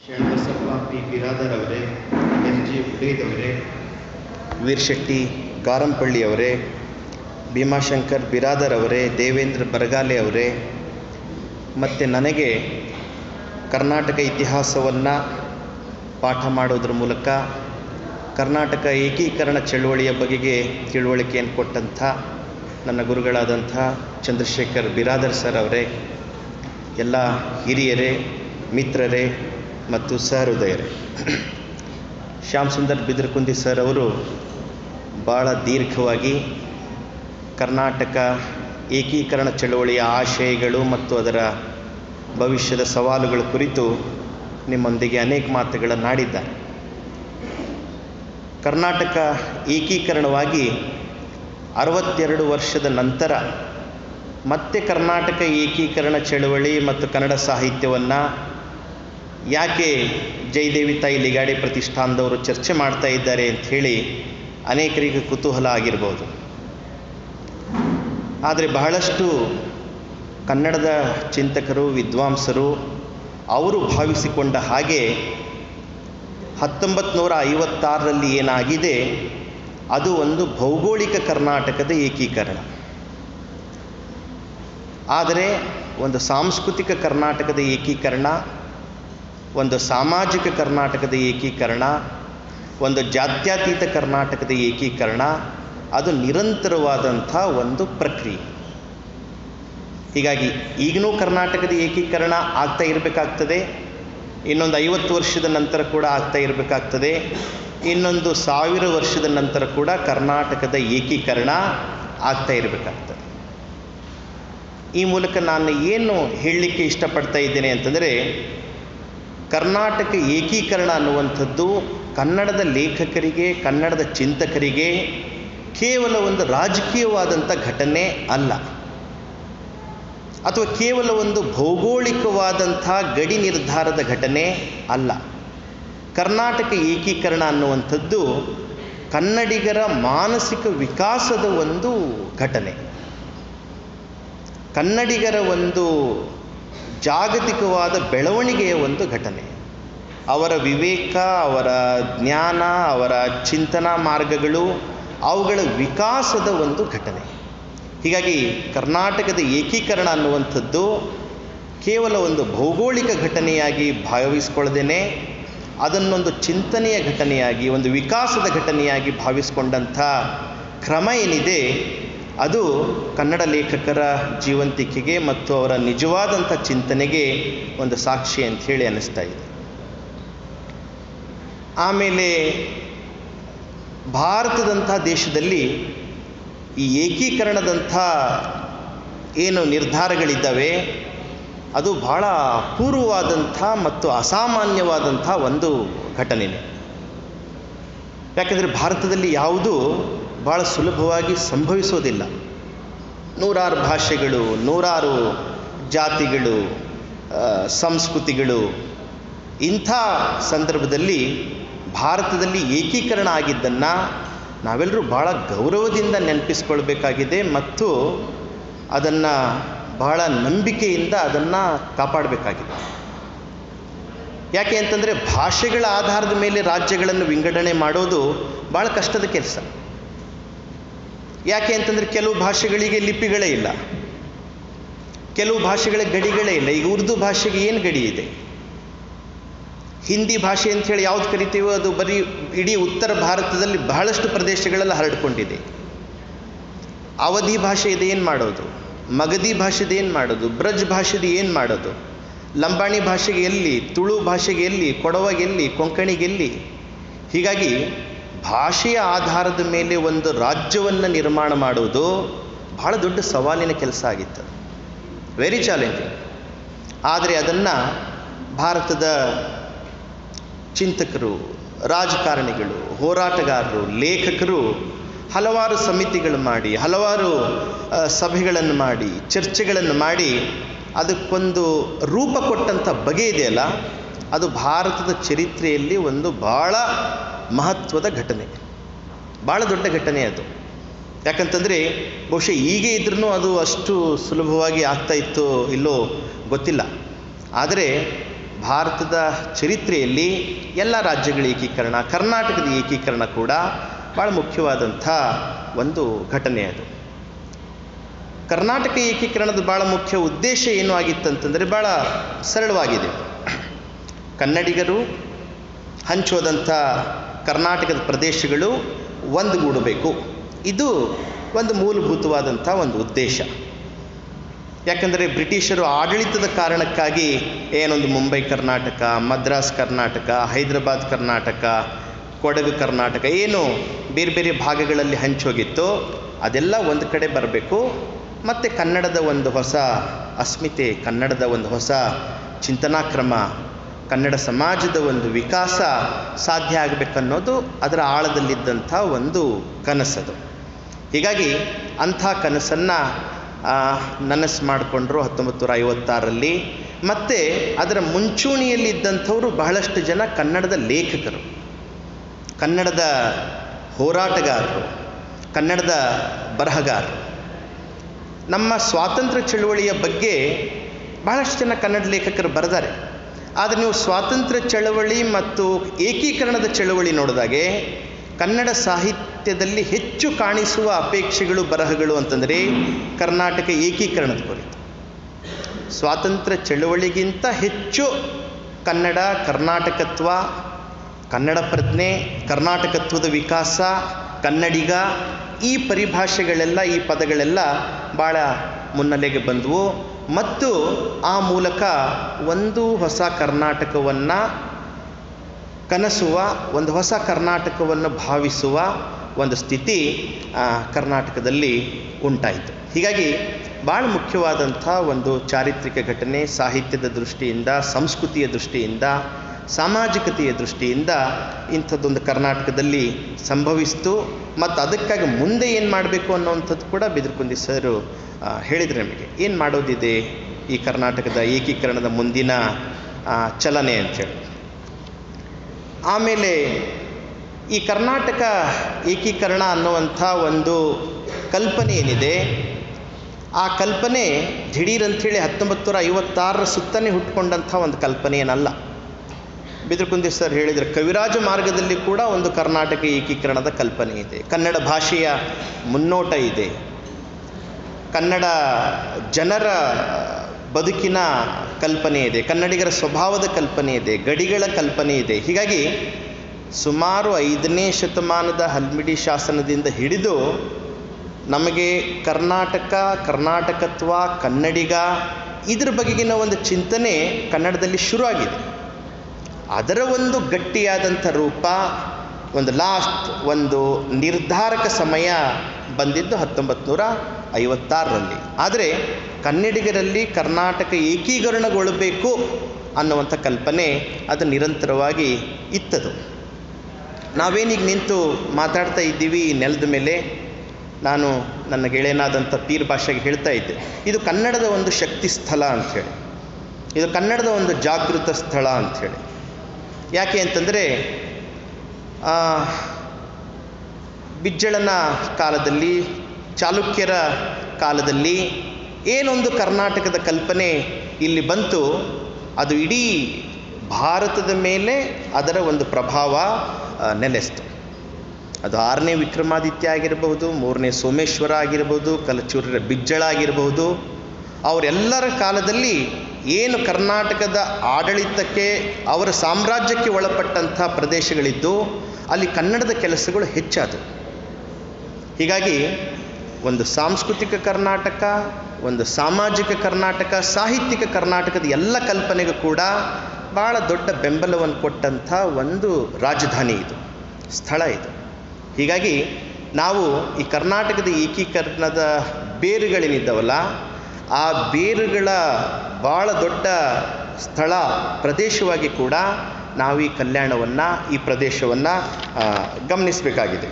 Sharanabasappa P Biradar ಅವರೇ S G ಹುಡೇದವರೇ ವೀರ್ಶೆಟ್ಟಿ ಗಾರಂಪಳ್ಳಿ ಅವರೇ ಭೀಮಾಶಂಕರ್ ಬಿರಾದರ್ ಅವರೇ ದೇವೇಂದ್ರ ಬರಗಾಲೆ ಅವರೇ ಮತ್ತು ನನಗೆ ಕರ್ನಾಟಕ ಇತಿಹಾಸವನ್ನು ಪಾಠ ಮಾಡೋದ್ರ ಮೂಲಕ ಕರ್ನಾಟಕ ಏಕೀಕರಣ ಚಳುವಳಿಯ ಬಗೆಗೆ ತಿಳುವಳಿಕೆಯನ್ನು ಕೊಟ್ಟಂಥ ನನ್ನ ಗುರುಗಳಾದಂಥ ಚಂದ್ರಶೇಖರ್ ಬಿರಾದರ್ ಸರ್ ಅವರೇ ಎಲ್ಲ ಹಿರಿಯರೇ ಮಿತ್ರರೇ ಮತ್ತು ಸಹೃದಯರೇ ಶ್ಯಾಮ್ ಸುಂದರ್ ಬಿದ್ರಕುಂದಿ ಸರ್ ಅವರು ಭಾಳ ದೀರ್ಘವಾಗಿ ಕರ್ನಾಟಕ ಏಕೀಕರಣ ಚಳುವಳಿಯ ಆಶಯಗಳು ಮತ್ತು ಅದರ ಭವಿಷ್ಯದ ಸವಾಲುಗಳ ಕುರಿತು ನಿಮ್ಮೊಂದಿಗೆ ಅನೇಕ ಮಾತುಗಳನ್ನಾಡಿದ್ದಾರೆ ಕರ್ನಾಟಕ ಏಕೀಕರಣವಾಗಿ ಅರವತ್ತೆರಡು ವರ್ಷದ ನಂತರ ಮತ್ತೆ ಕರ್ನಾಟಕ ಏಕೀಕರಣ ಚಳುವಳಿ ಮತ್ತು ಕನ್ನಡ ಸಾಹಿತ್ಯವನ್ನು ಯಾಕೆ ಜಯದೇವಿ ತಾಯಿ ಲಿಗಾಡೆ ಪ್ರತಿಷ್ಠಾನದವರು ಚರ್ಚೆ ಮಾಡ್ತಾ ಇದ್ದಾರೆ ಅಂಥೇಳಿ ಅನೇಕರಿಗೆ ಕುತೂಹಲ ಆಗಿರ್ಬೋದು ಆದರೆ ಬಹಳಷ್ಟು ಕನ್ನಡದ ಚಿಂತಕರು ವಿದ್ವಾಂಸರು ಅವರು ಭಾವಿಸಿಕೊಂಡ ಹಾಗೆ ಹತ್ತೊಂಬತ್ತು ನೂರ ಐವತ್ತಾರರಲ್ಲಿ ಏನಾಗಿದೆ ಅದು ಒಂದು ಭೌಗೋಳಿಕ ಕರ್ನಾಟಕದ ಏಕೀಕರಣ ಆದರೆ ಒಂದು ಸಾಂಸ್ಕೃತಿಕ ಕರ್ನಾಟಕದ ಏಕೀಕರಣ ಒಂದು ಸಾಮಾಜಿಕ ಕರ್ನಾಟಕದ ಏಕೀಕರಣ ಒಂದು ಜಾತ್ಯತೀತ ಕರ್ನಾಟಕದ ಏಕೀಕರಣ ಅದು ನಿರಂತರವಾದಂಥ ಒಂದು ಪ್ರಕ್ರಿಯೆ ಹೀಗಾಗಿ ಈಗಲೂ ಕರ್ನಾಟಕದ ಏಕೀಕರಣ ಆಗ್ತಾ ಇರಬೇಕಾಗ್ತದೆ ಇನ್ನೊಂದು ಐವತ್ತು ವರ್ಷದ ನಂತರ ಕೂಡ ಆಗ್ತಾ ಇರಬೇಕಾಗ್ತದೆ ಇನ್ನೊಂದು ಸಾವಿರ ವರ್ಷದ ನಂತರ ಕೂಡ ಕರ್ನಾಟಕದ ಏಕೀಕರಣ ಆಗ್ತಾ ಇರಬೇಕಾಗ್ತದೆ ಈ ಮೂಲಕ ನಾನು ಏನು ಹೇಳಲಿಕ್ಕೆ ಇಷ್ಟಪಡ್ತಾ ಇದ್ದೇನೆ ಅಂತಂದರೆ ಕರ್ನಾಟಕ ಏಕೀಕರಣ ಅನ್ನುವಂಥದ್ದು ಕನ್ನಡದ ಲೇಖಕರಿಗೆ ಕನ್ನಡದ ಚಿಂತಕರಿಗೆ ಕೇವಲ ಒಂದು ರಾಜಕೀಯವಾದಂಥ ಘಟನೆ ಅಲ್ಲ ಅಥವಾ ಕೇವಲ ಒಂದು ಭೌಗೋಳಿಕವಾದಂಥ ಗಡಿ ನಿರ್ಧಾರದ ಘಟನೆ ಅಲ್ಲ ಕರ್ನಾಟಕ ಏಕೀಕರಣ ಅನ್ನುವಂಥದ್ದು ಕನ್ನಡಿಗರ ಮಾನಸಿಕ ವಿಕಾಸದ ಒಂದು ಘಟನೆ ಕನ್ನಡಿಗರ ಒಂದು ಜಾಗತಿಕವಾದ ಬೆಳವಣಿಗೆಯ ಒಂದು ಘಟನೆ ಅವರ ವಿವೇಕ ಅವರ ಜ್ಞಾನ ಅವರ ಚಿಂತನಾ ಮಾರ್ಗಗಳು ಅವುಗಳ ವಿಕಾಸದ ಒಂದು ಘಟನೆ ಹೀಗಾಗಿ ಕರ್ನಾಟಕದ ಏಕೀಕರಣ ಅನ್ನುವಂಥದ್ದು ಕೇವಲ ಒಂದು ಭೌಗೋಳಿಕ ಘಟನೆಯಾಗಿ ಭಾವಿಸ್ಕೊಳ್ಳದೇನೆ ಅದನ್ನೊಂದು ಚಿಂತನೆಯ ಘಟನೆಯಾಗಿ ಒಂದು ವಿಕಾಸದ ಘಟನೆಯಾಗಿ ಭಾವಿಸ್ಕೊಂಡಂಥ ಕ್ರಮ ಏನಿದೆ ಅದು ಕನ್ನಡ ಲೇಖಕರ ಜೀವಂತಿಕೆಗೆ ಮತ್ತು ಅವರ ನಿಜವಾದಂಥ ಚಿಂತನೆಗೆ ಒಂದು ಸಾಕ್ಷಿ ಅಂತ ಹೇಳಿ ಅನ್ನಿಸ್ತಾ ಇದೆ ಆಮೇಲೆ ಭಾರತದಂಥ ದೇಶದಲ್ಲಿ ಈ ಏಕೀಕರಣದಂಥ ಏನು ನಿರ್ಧಾರಗಳಿದ್ದಾವೆ ಅದು ಬಹಳ ಅಪೂರ್ವವಾದಂಥ ಮತ್ತು ಅಸಾಮಾನ್ಯವಾದಂಥ ಒಂದು ಘಟನೆನೇ ಯಾಕೆಂದರೆ ಭಾರತದಲ್ಲಿ ಯಾವುದೂ ಭಾಳ ಸುಲಭವಾಗಿ ಸಂಭವಿಸೋದಿಲ್ಲ ನೂರಾರು ಭಾಷೆಗಳು ನೂರಾರು ಜಾತಿಗಳು ಸಂಸ್ಕೃತಿಗಳು ಇಂಥ ಸಂದರ್ಭದಲ್ಲಿ ಭಾರತದಲ್ಲಿ ಏಕೀಕರಣ ಆಗಿದ್ದನ್ನು ನಾವೆಲ್ಲರೂ ಭಾಳ ಗೌರವದಿಂದ ನೆನಪಿಸ್ಕೊಳ್ಬೇಕಾಗಿದೆ ಮತ್ತು ಅದನ್ನು ಬಹಳ ನಂಬಿಕೆಯಿಂದ ಅದನ್ನು ಕಾಪಾಡಬೇಕಾಗಿದೆ ಯಾಕೆ ಅಂತಂದರೆ ಭಾಷೆಗಳ ಆಧಾರದ ಮೇಲೆ ರಾಜ್ಯಗಳನ್ನು ವಿಂಗಡಣೆ ಮಾಡೋದು ಭಾಳ ಕಷ್ಟದ ಕೆಲಸ ಯಾಕೆ ಅಂತಂದರೆ ಕೆಲವು ಭಾಷೆಗಳಿಗೆ ಲಿಪಿಗಳೇ ಇಲ್ಲ ಕೆಲವು ಭಾಷೆಗಳ ಗಡಿಗಳೇ ಇಲ್ಲ ಈಗ ಉರ್ದು ಭಾಷೆಗೆ ಏನು ಗಡಿ ಇದೆ ಹಿಂದಿ ಭಾಷೆ ಅಂಥೇಳಿ ಯಾವ್ದು ಕರಿತೀವೋ ಅದು ಬರೀ ಇಡೀ ಉತ್ತರ ಭಾರತದಲ್ಲಿ ಬಹಳಷ್ಟು ಪ್ರದೇಶಗಳೆಲ್ಲ ಹರಡ್ಕೊಂಡಿದೆ ಅವಧಿ ಭಾಷೆ ಇದೆ ಏನು ಮಾಡೋದು ಮಗಧಿ ಭಾಷೆದು ಏನು ಮಾಡೋದು ಬ್ರಜ್ ಭಾಷೆದು ಏನು ಮಾಡೋದು ಲಂಬಾಣಿ ಭಾಷೆಗೆ ಎಲ್ಲಿ ತುಳು ಭಾಷೆಗೆ ಎಲ್ಲಿ ಕೊಡವಗೆ ಎಲ್ಲಿ ಕೊಂಕಣಿಗೆ ಎಲ್ಲಿ ಹೀಗಾಗಿ ಭಾಷೆಯ ಆಧಾರದ ಮೇಲೆ ಒಂದು ರಾಜ್ಯವನ್ನು ನಿರ್ಮಾಣ ಮಾಡುವುದು ಬಹಳ ದೊಡ್ಡ ಸವಾಲಿನ ಕೆಲಸ ಆಗಿತ್ತು ವೆರಿ ಚಾಲೆಂಜಿಂಗ್ ಆದರೆ ಅದನ್ನು ಭಾರತದ ಚಿಂತಕರು ರಾಜಕಾರಣಿಗಳು ಹೋರಾಟಗಾರರು ಲೇಖಕರು ಹಲವಾರು ಸಮಿತಿಗಳು ಮಾಡಿ ಹಲವಾರು ಸಭೆಗಳನ್ನು ಮಾಡಿ ಚರ್ಚೆಗಳನ್ನು ಮಾಡಿ ಅದಕ್ಕೊಂದು ರೂಪ ಕೊಟ್ಟಂಥ ಬಗೆ ಇದೆಯಲ್ಲ ಅದು ಭಾರತದ ಚರಿತ್ರೆಯಲ್ಲಿ ಒಂದು ಭಾಳ ಮಹತ್ವದ ಘಟನೆ ಭಾಳ ದೊಡ್ಡ ಘಟನೆ ಅದು ಯಾಕಂತಂದರೆ ಬಹುಶಃ ಈಗ ಇದ್ರೂ ಅದು ಅಷ್ಟು ಸುಲಭವಾಗಿ ಆಗ್ತಾ ಇತ್ತು ಇಲ್ಲೋ ಗೊತ್ತಿಲ್ಲ ಆದರೆ ಭಾರತದ ಚರಿತ್ರೆಯಲ್ಲಿ ಎಲ್ಲ ರಾಜ್ಯಗಳ ಏಕೀಕರಣ ಕರ್ನಾಟಕದ ಏಕೀಕರಣ ಕೂಡ ಭಾಳ ಮುಖ್ಯವಾದಂಥ ಒಂದು ಘಟನೆ ಅದು ಕರ್ನಾಟಕ ಏಕೀಕರಣದ ಭಾಳ ಮುಖ್ಯ ಉದ್ದೇಶ ಏನು ಆಗಿತ್ತಂತಂದರೆ ಭಾಳ ಸರಳವಾಗಿದೆ ಕನ್ನಡಿಗರು ಹಂಚೋದಂಥ ಕರ್ನಾಟಕದ ಪ್ರದೇಶಗಳು ಒಂದುಗೂಡಬೇಕು ಇದು ಒಂದು ಮೂಲಭೂತವಾದಂಥ ಒಂದು ಉದ್ದೇಶ ಯಾಕಂದರೆ ಬ್ರಿಟಿಷರು ಆಡಳಿತದ ಕಾರಣಕ್ಕಾಗಿ ಏನೊಂದು ಮುಂಬೈ ಕರ್ನಾಟಕ ಮದ್ರಾಸ್ ಕರ್ನಾಟಕ ಹೈದರಾಬಾದ್ ಕರ್ನಾಟಕ ಕೊಡಗು ಕರ್ನಾಟಕ ಏನು ಬೇರೆ ಬೇರೆ ಭಾಗಗಳಲ್ಲಿ ಹಂಚೋಗಿತ್ತೋ ಅದೆಲ್ಲ ಒಂದು ಕಡೆ ಬರಬೇಕು ಮತ್ತು ಕನ್ನಡದ ಒಂದು ಹೊಸ ಅಸ್ಮಿತೆ ಕನ್ನಡದ ಒಂದು ಹೊಸ ಚಿಂತನಾ ಕ್ರಮ ಕನ್ನಡ ಸಮಾಜದ ಒಂದು ವಿಕಾಸ ಸಾಧ್ಯ ಆಗಬೇಕನ್ನೋದು ಅದರ ಆಳದಲ್ಲಿದ್ದಂಥ ಒಂದು ಕನಸದು ಹೀಗಾಗಿ ಅಂಥ ಕನಸನ್ನು ನನಸು ಮಾಡಿಕೊಂಡ್ರು ಹತ್ತೊಂಬತ್ತು ನೂರ ಐವತ್ತಾರರಲ್ಲಿ ಮತ್ತು ಅದರ ಮುಂಚೂಣಿಯಲ್ಲಿದ್ದಂಥವರು ಬಹಳಷ್ಟು ಜನ ಕನ್ನಡದ ಲೇಖಕರು ಕನ್ನಡದ ಹೋರಾಟಗಾರರು ಕನ್ನಡದ ಬರಹಗಾರರು ನಮ್ಮ ಸ್ವಾತಂತ್ರ್ಯ ಚಳುವಳಿಯ ಬಗ್ಗೆ ಬಹಳಷ್ಟು ಜನ ಕನ್ನಡ ಲೇಖಕರು ಬರೆದಾರೆ ಆದರೆ ನೀವು ಸ್ವಾತಂತ್ರ್ಯ ಚಳವಳಿ ಮತ್ತು ಏಕೀಕರಣದ ಚಳವಳಿ ನೋಡಿದಾಗೆ ಕನ್ನಡ ಸಾಹಿತ್ಯದಲ್ಲಿ ಹೆಚ್ಚು ಕಾಣಿಸುವ ಅಪೇಕ್ಷೆಗಳು ಬರಹಗಳು ಅಂತಂದರೆ ಕರ್ನಾಟಕ ಏಕೀಕರಣದ ಕುರಿತು ಸ್ವಾತಂತ್ರ್ಯ ಚಳವಳಿಗಿಂತ ಹೆಚ್ಚು ಕನ್ನಡ ಕರ್ನಾಟಕತ್ವ ಕನ್ನಡ ಪ್ರಜ್ಞೆ ಕರ್ನಾಟಕತ್ವದ ವಿಕಾಸ ಕನ್ನಡಿಗ ಈ ಪರಿಭಾಷೆಗಳೆಲ್ಲ ಈ ಪದಗಳೆಲ್ಲ ಭಾಳ ಮುನ್ನೆಲೆಗೆ ಬಂದವು ಮತ್ತು ಆ ಮೂಲಕ ಒಂದು ಹೊಸ ಕರ್ನಾಟಕವನ್ನು ಕನಸುವ ಒಂದು ಹೊಸ ಕರ್ನಾಟಕವನ್ನು ಭಾವಿಸುವ ಒಂದು ಸ್ಥಿತಿ ಕರ್ನಾಟಕದಲ್ಲಿ ಉಂಟಾಯಿತು ಹೀಗಾಗಿ ಭಾಳ ಮುಖ್ಯವಾದಂಥ ಒಂದು ಚಾರಿತ್ರಿಕ ಘಟನೆ ಸಾಹಿತ್ಯದ ದೃಷ್ಟಿಯಿಂದ ಸಂಸ್ಕೃತಿಯ ದೃಷ್ಟಿಯಿಂದ ಸಾಮಾಜಿಕತೆಯ ದೃಷ್ಟಿಯಿಂದ ಇಂಥದ್ದೊಂದು ಕರ್ನಾಟಕದಲ್ಲಿ ಸಂಭವಿಸ್ತು ಮತ್ತು ಅದಕ್ಕಾಗಿ ಮುಂದೆ ಏನು ಮಾಡಬೇಕು ಅನ್ನೋವಂಥದ್ದು ಕೂಡ ಬಿದಿರ್ಕುಂದಿ ಸರು ಹೇಳಿದರು ನಮಗೆ ಏನು ಮಾಡೋದಿದೆ ಈ ಕರ್ನಾಟಕದ ಏಕೀಕರಣದ ಮುಂದಿನ ಚಲನೆ ಅಂಥೇಳಿ ಆಮೇಲೆ ಈ ಕರ್ನಾಟಕ ಏಕೀಕರಣ ಅನ್ನುವಂಥ ಒಂದು ಕಲ್ಪನೆ ಏನಿದೆ ಆ ಕಲ್ಪನೆ ದಿಢೀರ್ ಅಂಥೇಳಿ ಹತ್ತೊಂಬತ್ತು ನೂರ ಐವತ್ತಾರರ ಸುತ್ತನೇ ಹುಟ್ಕೊಂಡಂಥ ಒಂದು ಕಲ್ಪನೆ ಏನಲ್ಲ ಬಿದ್ರಕುಂದಿ ಸರ್ ಹೇಳಿದರೆ ಕವಿರಾಜ ಮಾರ್ಗದಲ್ಲಿ ಕೂಡ ಒಂದು ಕರ್ನಾಟಕ ಏಕೀಕರಣದ ಕಲ್ಪನೆ ಇದೆ ಕನ್ನಡ ಭಾಷೆಯ ಮುನ್ನೋಟ ಇದೆ ಕನ್ನಡ ಜನರ ಬದುಕಿನ ಕಲ್ಪನೆ ಇದೆ ಕನ್ನಡಿಗರ ಸ್ವಭಾವದ ಕಲ್ಪನೆ ಇದೆ ಗಡಿಗಳ ಕಲ್ಪನೆ ಇದೆ ಹೀಗಾಗಿ ಸುಮಾರು ಐದನೇ ಶತಮಾನದ ಹಲ್ಮಿಡಿ ಶಾಸನದಿಂದ ಹಿಡಿದು ನಮಗೆ ಕರ್ನಾಟಕ ಕರ್ನಾಟಕತ್ವ ಕನ್ನಡಿಗ ಇದ್ರ ಬಗೆಗಿನ ಒಂದು ಚಿಂತನೆ ಕನ್ನಡದಲ್ಲಿ ಶುರುವಾಗಿದೆ ಅದರ ಒಂದು ಗಟ್ಟಿಯಾದಂಥ ರೂಪ ಒಂದು ಲಾಸ್ಟ್ ಒಂದು ನಿರ್ಧಾರಕ ಸಮಯ ಬಂದಿದ್ದು ಹತ್ತೊಂಬತ್ತು ನೂರ ಐವತ್ತಾರರಲ್ಲಿ ಆದರೆ ಕನ್ನಡಿಗರಲ್ಲಿ ಕರ್ನಾಟಕ ಏಕೀಕರಣಗೊಳ್ಳಬೇಕು ಅನ್ನುವಂಥ ಕಲ್ಪನೆ ಅದು ನಿರಂತರವಾಗಿ ಇತ್ತದು ನಾವೇನೀಗ ನಿಂತು ಮಾತಾಡ್ತಾ ಇದ್ದೀವಿ ಈ ನೆಲದ ಮೇಲೆ ನಾನು ನನ್ನ ಗೆಳೆಯನಾದಂಥ ಪೀರ್ ಭಾಷೆಗೆ ಹೇಳ್ತಾ ಇದ್ದೆ ಇದು ಕನ್ನಡದ ಒಂದು ಶಕ್ತಿ ಸ್ಥಳ ಅಂಥೇಳಿ ಇದು ಕನ್ನಡದ ಒಂದು ಜಾಗೃತ ಸ್ಥಳ ಅಂಥೇಳಿ ಯಾಕೆ ಅಂತಂದರೆ ಬಿಜ್ಜಳನ ಕಾಲದಲ್ಲಿ ಚಾಲುಕ್ಯರ ಕಾಲದಲ್ಲಿ ಏನೊಂದು ಕರ್ನಾಟಕದ ಕಲ್ಪನೆ ಇಲ್ಲಿ ಬಂತು ಅದು ಇಡೀ ಭಾರತದ ಮೇಲೆ ಅದರ ಒಂದು ಪ್ರಭಾವ ನೆಲೆಸ್ತು ಅದು ಆರನೇ ವಿಕ್ರಮಾದಿತ್ಯ ಆಗಿರಬಹುದು ಮೂರನೇ ಸೋಮೇಶ್ವರ ಆಗಿರ್ಬೋದು ಕಲಚೂರರ ಬಿಜ್ಜಳ ಆಗಿರಬಹುದು ಅವರೆಲ್ಲರ ಕಾಲದಲ್ಲಿ ಏನು ಕರ್ನಾಟಕದ ಆಡಳಿತಕ್ಕೆ ಅವರ ಸಾಮ್ರಾಜ್ಯಕ್ಕೆ ಒಳಪಟ್ಟಂಥ ಪ್ರದೇಶಗಳಿದ್ದು ಅಲ್ಲಿ ಕನ್ನಡದ ಕೆಲಸಗಳು ಹೆಚ್ಚಾದವು ಹೀಗಾಗಿ ಒಂದು ಸಾಂಸ್ಕೃತಿಕ ಕರ್ನಾಟಕ ಒಂದು ಸಾಮಾಜಿಕ ಕರ್ನಾಟಕ ಸಾಹಿತ್ಯಿಕ ಕರ್ನಾಟಕದ ಎಲ್ಲ ಕಲ್ಪನೆಗೂ ಕೂಡ ಭಾಳ ದೊಡ್ಡ ಬೆಂಬಲವನ್ನು ಕೊಟ್ಟಂಥ ಒಂದು ರಾಜಧಾನಿ ಇದು ಸ್ಥಳ ಇದು ಹೀಗಾಗಿ ನಾವು ಈ ಕರ್ನಾಟಕದ ಏಕೀಕರಣದ ಬೇರುಗಳೇನಿದ್ದಾವಲ್ಲ ಆ ಬೇರುಗಳ ಭಾಳ ದೊಡ್ಡ ಸ್ಥಳ ಪ್ರದೇಶವಾಗಿ ಕೂಡ ನಾವು ಈ ಕಲ್ಯಾಣವನ್ನು ಈ ಪ್ರದೇಶವನ್ನು ಗಮನಿಸಬೇಕಾಗಿದೆ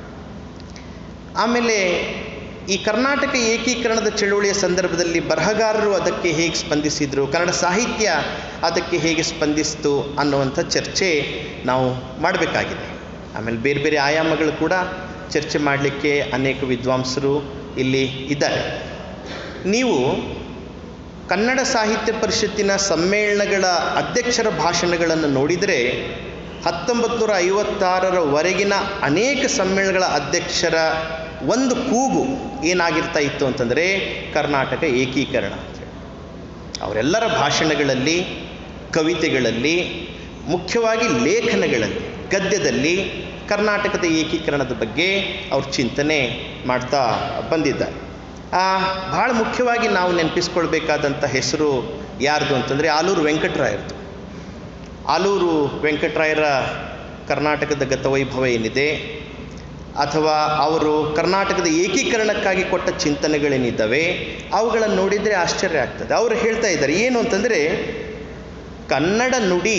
ಆಮೇಲೆ ಈ ಕರ್ನಾಟಕ ಏಕೀಕರಣದ ಚಳುವಳಿಯ ಸಂದರ್ಭದಲ್ಲಿ ಬರಹಗಾರರು ಅದಕ್ಕೆ ಹೇಗೆ ಸ್ಪಂದಿಸಿದರು ಕನ್ನಡ ಸಾಹಿತ್ಯ ಅದಕ್ಕೆ ಹೇಗೆ ಸ್ಪಂದಿಸಿತು ಅನ್ನುವಂಥ ಚರ್ಚೆ ನಾವು ಮಾಡಬೇಕಾಗಿದೆ ಆಮೇಲೆ ಬೇರೆ ಬೇರೆ ಆಯಾಮಗಳು ಕೂಡ ಚರ್ಚೆ ಮಾಡಲಿಕ್ಕೆ ಅನೇಕ ವಿದ್ವಾಂಸರು ಇಲ್ಲಿ ಇದ್ದಾರೆ ನೀವು ಕನ್ನಡ ಸಾಹಿತ್ಯ ಪರಿಷತ್ತಿನ ಸಮ್ಮೇಳನಗಳ ಅಧ್ಯಕ್ಷರ ಭಾಷಣಗಳನ್ನು ನೋಡಿದರೆ ಹತ್ತೊಂಬತ್ತು ನೂರ ಐವತ್ತಾರರವರೆಗಿನ ಅನೇಕ ಸಮ್ಮೇಳನಗಳ ಅಧ್ಯಕ್ಷರ ಒಂದು ಕೂಗು ಏನಾಗಿರ್ತಾ ಇತ್ತು ಅಂತಂದರೆ ಕರ್ನಾಟಕ ಏಕೀಕರಣ ಅಂತೇಳಿ ಅವರೆಲ್ಲರ ಭಾಷಣಗಳಲ್ಲಿ ಕವಿತೆಗಳಲ್ಲಿ ಮುಖ್ಯವಾಗಿ ಲೇಖನಗಳಲ್ಲಿ ಗದ್ಯದಲ್ಲಿ ಕರ್ನಾಟಕದ ಏಕೀಕರಣದ ಬಗ್ಗೆ ಅವರು ಚಿಂತನೆ ಮಾಡ್ತಾ ಬಂದಿದ್ದಾರೆ ಭಾಳ ಮುಖ್ಯವಾಗಿ ನಾವು ನೆನಪಿಸ್ಕೊಳ್ಬೇಕಾದಂಥ ಹೆಸರು ಯಾರ್ದು ಅಂತಂದರೆ ಆಲೂರು ವೆಂಕಟರಾಯರ್ದು ಆಲೂರು ವೆಂಕಟರಾಯರ ಕರ್ನಾಟಕದ ಗತವೈಭವ ಏನಿದೆ ಅಥವಾ ಅವರು ಕರ್ನಾಟಕದ ಏಕೀಕರಣಕ್ಕಾಗಿ ಕೊಟ್ಟ ಚಿಂತನೆಗಳೇನಿದ್ದಾವೆ ಅವುಗಳನ್ನು ನೋಡಿದರೆ ಆಶ್ಚರ್ಯ ಆಗ್ತದೆ ಅವರು ಹೇಳ್ತಾ ಇದ್ದಾರೆ ಏನು ಅಂತಂದರೆ ಕನ್ನಡ ನುಡಿ